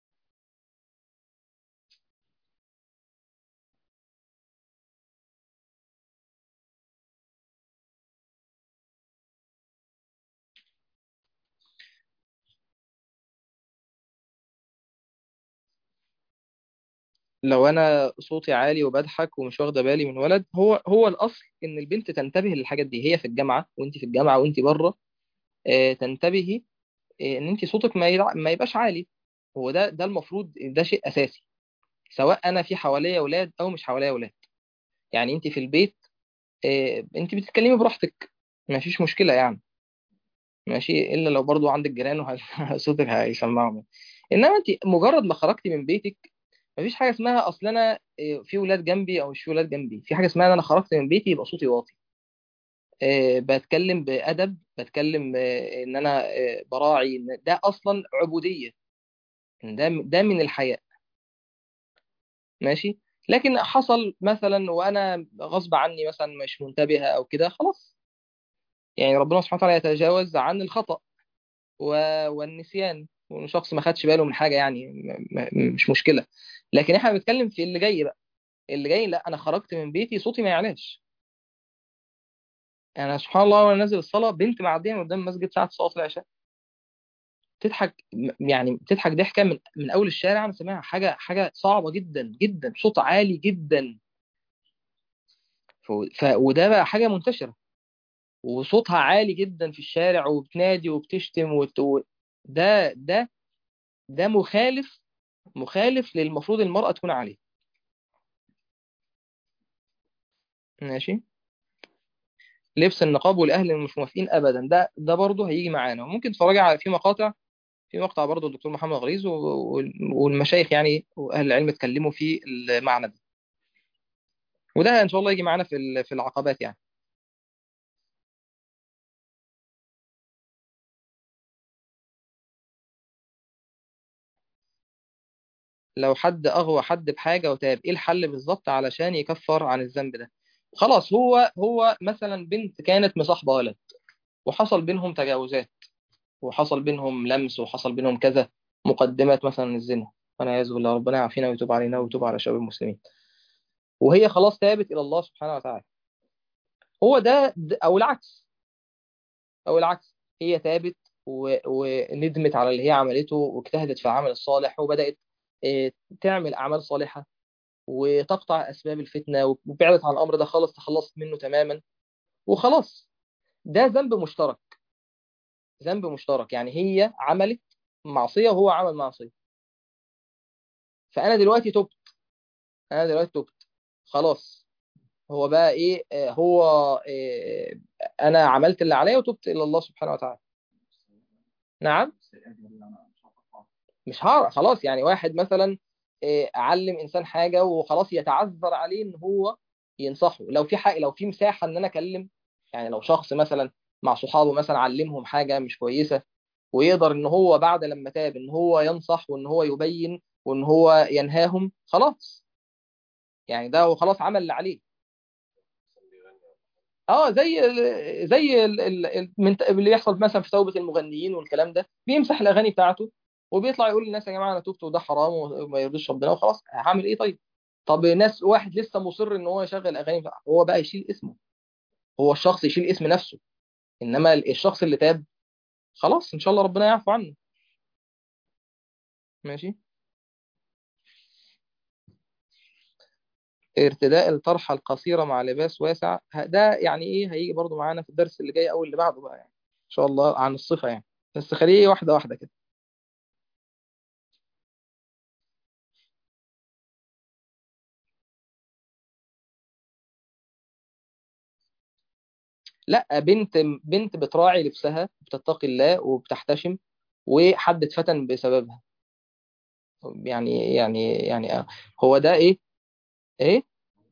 لو أنا صوتي عالي وبضحك ومش واخدة بالي من ولد هو هو الأصل إن البنت تنتبه للحاجات دي هي في الجامعة وأنت في الجامعة وأنت بره آه، تنتبهي آه، إن أنت صوتك ما يلع- ما يبقاش عالي هو ده ده المفروض ده شيء أساسي سواء انا في حواليا اولاد او مش حواليا اولاد يعني انت في البيت آه، انت بتتكلمي براحتك ما فيش مشكله يعني ماشي الا لو برضو عندك جيران وه- صوتك هيسمعهم انما انت مجرد ما خرجتي من بيتك ما فيش حاجه اسمها اصل انا آه، في ولاد جنبي او مش في ولاد جنبي في حاجه اسمها ان انا خرجت من بيتي يبقى صوتي واطي آه، بتكلم بادب بتكلم آه، ان انا آه، براعي إن ده اصلا عبوديه ده ده من الحياء ماشي لكن حصل مثلا وانا غصب عني مثلا مش منتبهه او كده خلاص يعني ربنا سبحانه وتعالى يتجاوز عن الخطأ و... والنسيان وان شخص ما خدش باله من حاجه يعني م... م... مش مشكله لكن احنا بنتكلم في اللي جاي بقى اللي جاي لا انا خرجت من بيتي صوتي ما يعلاش انا سبحان الله وانا نازل الصلاه بنت معديه من قدام المسجد ساعه صلاه العشاء تضحك م- يعني بتضحك ضحكه من من اول الشارع انا سامعها حاجه حاجه صعبه جدا جدا صوت عالي جدا ف... ف... وده بقى حاجه منتشره وصوتها عالي جدا في الشارع وبتنادي وبتشتم وت... و- ده ده ده مخالف مخالف للمفروض المرأة تكون عليه ماشي لبس النقاب والأهل اللي مش موافقين أبدا ده ده برضه هيجي معانا وممكن تتفرجي على في مقاطع في مقطع برضه الدكتور محمد غليظ و- و- والمشايخ يعني وأهل العلم اتكلموا في المعنى ده وده إن شاء الله يجي معانا في ال- في العقبات يعني لو حد أغوى حد بحاجة وتاب إيه الحل بالظبط علشان يكفر عن الذنب ده خلاص هو هو مثلا بنت كانت مصاحبة ولد وحصل بينهم تجاوزات وحصل بينهم لمس وحصل بينهم كذا مقدمات مثلا الزنا والعياذ بالله ربنا يعافينا ويتوب علينا ويتوب على شباب المسلمين وهي خلاص تابت الى الله سبحانه وتعالى هو ده, ده او العكس او العكس هي تابت و... وندمت على اللي هي عملته واجتهدت في العمل الصالح وبدات آه، تعمل اعمال صالحه وتقطع اسباب الفتنه وبعدت عن الامر ده خالص تخلصت منه تماما وخلاص ده ذنب مشترك ذنب مشترك يعني هي عملت معصيه وهو عمل معصيه فانا دلوقتي تبت انا دلوقتي تبت خلاص هو بقى ايه آه، هو إيه انا عملت اللي عليا وتبت الى الله سبحانه وتعالى نعم مش هعرف خلاص يعني واحد مثلا إيه، علم انسان حاجه وخلاص يتعذر عليه ان هو ينصحه لو في حق لو في مساحه ان انا اكلم يعني لو شخص مثلا مع صحابه مثلا علمهم حاجه مش كويسه ويقدر ان هو بعد لما تاب ان هو ينصح وان هو يبين وان هو ينهاهم خلاص يعني ده هو خلاص عمل اللي عليه اه زي ال- زي ال- ال- ال- من اللي يحصل مثلا في توبة المغنيين والكلام ده بيمسح الاغاني بتاعته وبيطلع يقول للناس يا جماعه انا تبت وده حرام وما يرضيش ربنا وخلاص هعمل ايه طيب طب ناس واحد لسه مصر ان هو يشغل اغاني هو بقى يشيل اسمه هو الشخص يشيل اسم نفسه انما الشخص اللي تاب خلاص ان شاء الله ربنا يعفو عنه ماشي ارتداء الطرحة القصيرة مع لباس واسع ه- ده يعني ايه هيجي برضو معانا في الدرس اللي جاي او اللي بعده بقى يعني ان شاء الله عن الصفة يعني بس خليه واحدة واحدة كده لا بنت بنت بتراعي لبسها بتتقي الله وبتحتشم وحد اتفتن بسببها يعني يعني يعني آه، هو ده ايه ايه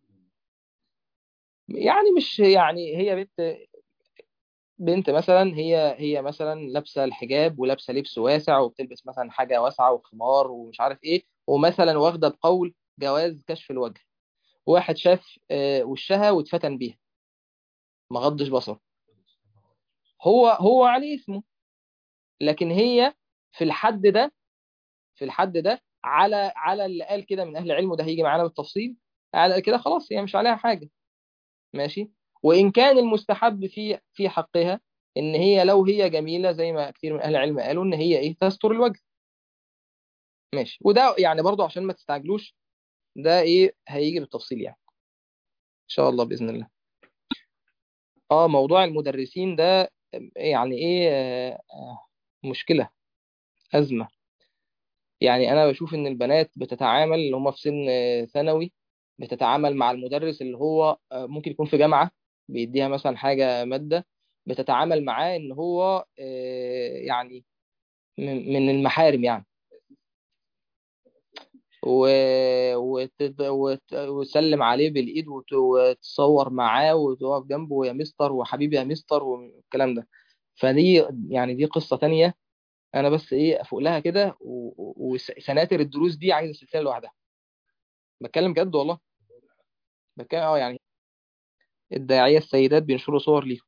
يعني مش يعني هي بنت بنت مثلا هي هي مثلا لابسه الحجاب ولابسه لبس واسع وبتلبس مثلا حاجه واسعه وخمار ومش عارف ايه ومثلا واخده بقول جواز كشف الوجه واحد شاف آه، وشها واتفتن بيها ما غضش بصره هو هو عليه اسمه لكن هي في الحد ده في الحد ده على على اللي قال كده من اهل العلم وده هيجي معانا بالتفصيل على كده خلاص هي مش عليها حاجه ماشي وان كان المستحب في في حقها ان هي لو هي جميله زي ما كتير من اهل العلم قالوا ان هي ايه تستر الوجه ماشي وده يعني برضو عشان ما تستعجلوش ده ايه هيجي بالتفصيل يعني ان شاء الله باذن الله اه موضوع المدرسين ده يعني ايه آه، آه، مشكله ازمه يعني انا بشوف ان البنات بتتعامل اللي هم في سن آه، ثانوي بتتعامل مع المدرس اللي هو آه، ممكن يكون في جامعه بيديها مثلا حاجه ماده بتتعامل معاه ان هو آه، يعني من من المحارم يعني و... وتد... وت... وتسلم عليه بالإيد وت... وتصور معاه وتقف جنبه يا مستر وحبيبي يا مستر والكلام ده فدي يعني دي قصة تانية أنا بس إيه أفوق لها كده و... وسناتر الدروس دي عايزة سلسلة لوحدها بتكلم جد والله بتكلم اه يعني الداعية السيدات بينشروا صور ليهم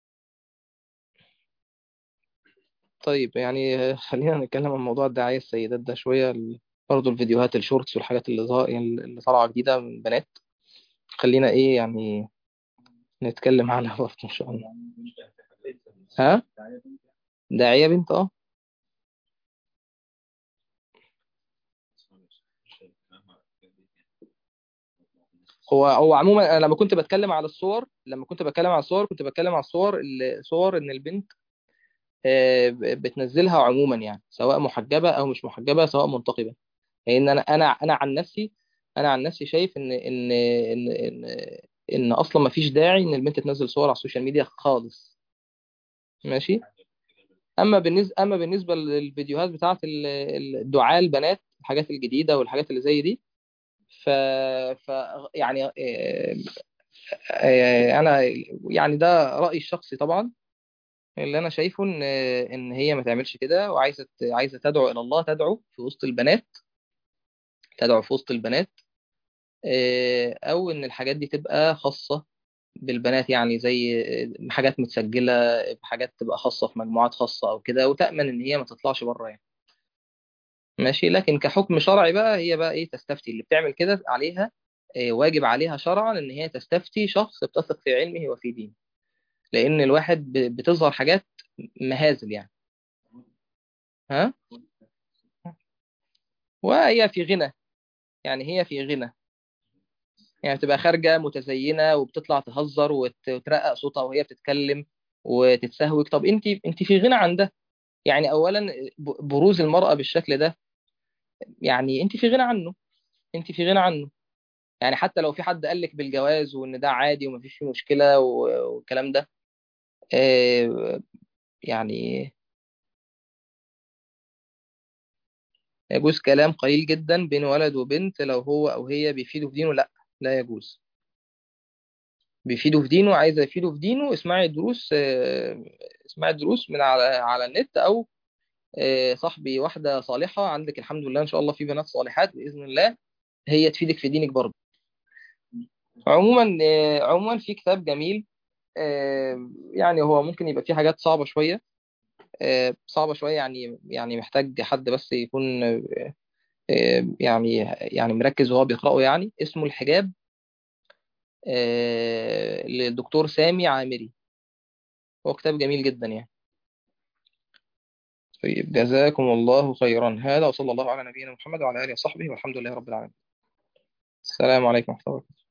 طيب يعني خلينا نتكلم عن موضوع الداعية السيدات ده شوية ال- برضه الفيديوهات الشورتس والحاجات اللي ظهر اللي طالعة جديدة من بنات خلينا إيه يعني نتكلم عنها برضه إن شاء الله ها داعية بنت اه هو هو عموما انا لما كنت بتكلم على الصور لما كنت بتكلم على الصور كنت بتكلم على الصور اللي صور ان البنت آه، ب- بتنزلها عموما يعني سواء محجبة او مش محجبة سواء منتقبة لان انا انا انا عن نفسي انا عن نفسي شايف ان ان ان ان, إن اصلا ما فيش داعي ان البنت تنزل صور على السوشيال ميديا خالص ماشي اما بالنسبه اما بالنسبه للفيديوهات بتاعت ال- ال- الدعاة البنات الحاجات الجديدة والحاجات اللي زي دي ف, ف يعني آه، آه، انا يعني ده رأيي الشخصي طبعا اللي انا شايفه ان ان هي ما تعملش كده وعايزه عايزه تدعو الى الله تدعو في وسط البنات تدعو في وسط البنات آه، او ان الحاجات دي تبقى خاصه بالبنات يعني زي آه، حاجات متسجله حاجات تبقى خاصه في مجموعات خاصه او كده وتأمن ان هي ما تطلعش بره يعني ماشي لكن كحكم شرعي بقى هي بقى ايه تستفتي اللي بتعمل كده عليها آه، واجب عليها شرعا ان هي تستفتي شخص بتثق في علمه وفي دينه لان الواحد ب- بتظهر حاجات مهازل يعني ها وهي في غنى يعني هي في غنى يعني تبقى خارجة متزينة وبتطلع تهزر وت- وترقق صوتها وهي بتتكلم وتتسهوك طب انت انت في غنى عن ده يعني اولا ب- بروز المرأة بالشكل ده يعني انت في غنى عنه انت في غنى عنه يعني حتى لو في حد قال لك بالجواز وان ده عادي ومفيش فيه مشكله و- والكلام ده آه، يعني يجوز كلام قليل جدا بين ولد وبنت لو هو او هي بيفيدوا في دينه لا لا يجوز بيفيدوا في دينه عايزه يفيدوا في دينه اسمعي الدروس آه، اسمعي الدروس من على على النت او آه، صاحبي واحده صالحه عندك الحمد لله ان شاء الله في بنات صالحات باذن الله هي تفيدك في دينك برضه عموما آه، عموما في كتاب جميل آه، يعني هو ممكن يبقى فيه حاجات صعبه شويه آه، صعبه شويه يعني يعني محتاج حد بس يكون آه، آه، يعني يعني مركز وهو بيقراه يعني اسمه الحجاب آه، للدكتور سامي عامري هو كتاب جميل جدا يعني طيب جزاكم الله خيرا هذا وصلى الله على نبينا محمد وعلى آله وصحبه والحمد لله رب العالمين السلام عليكم ورحمة الله وبركاته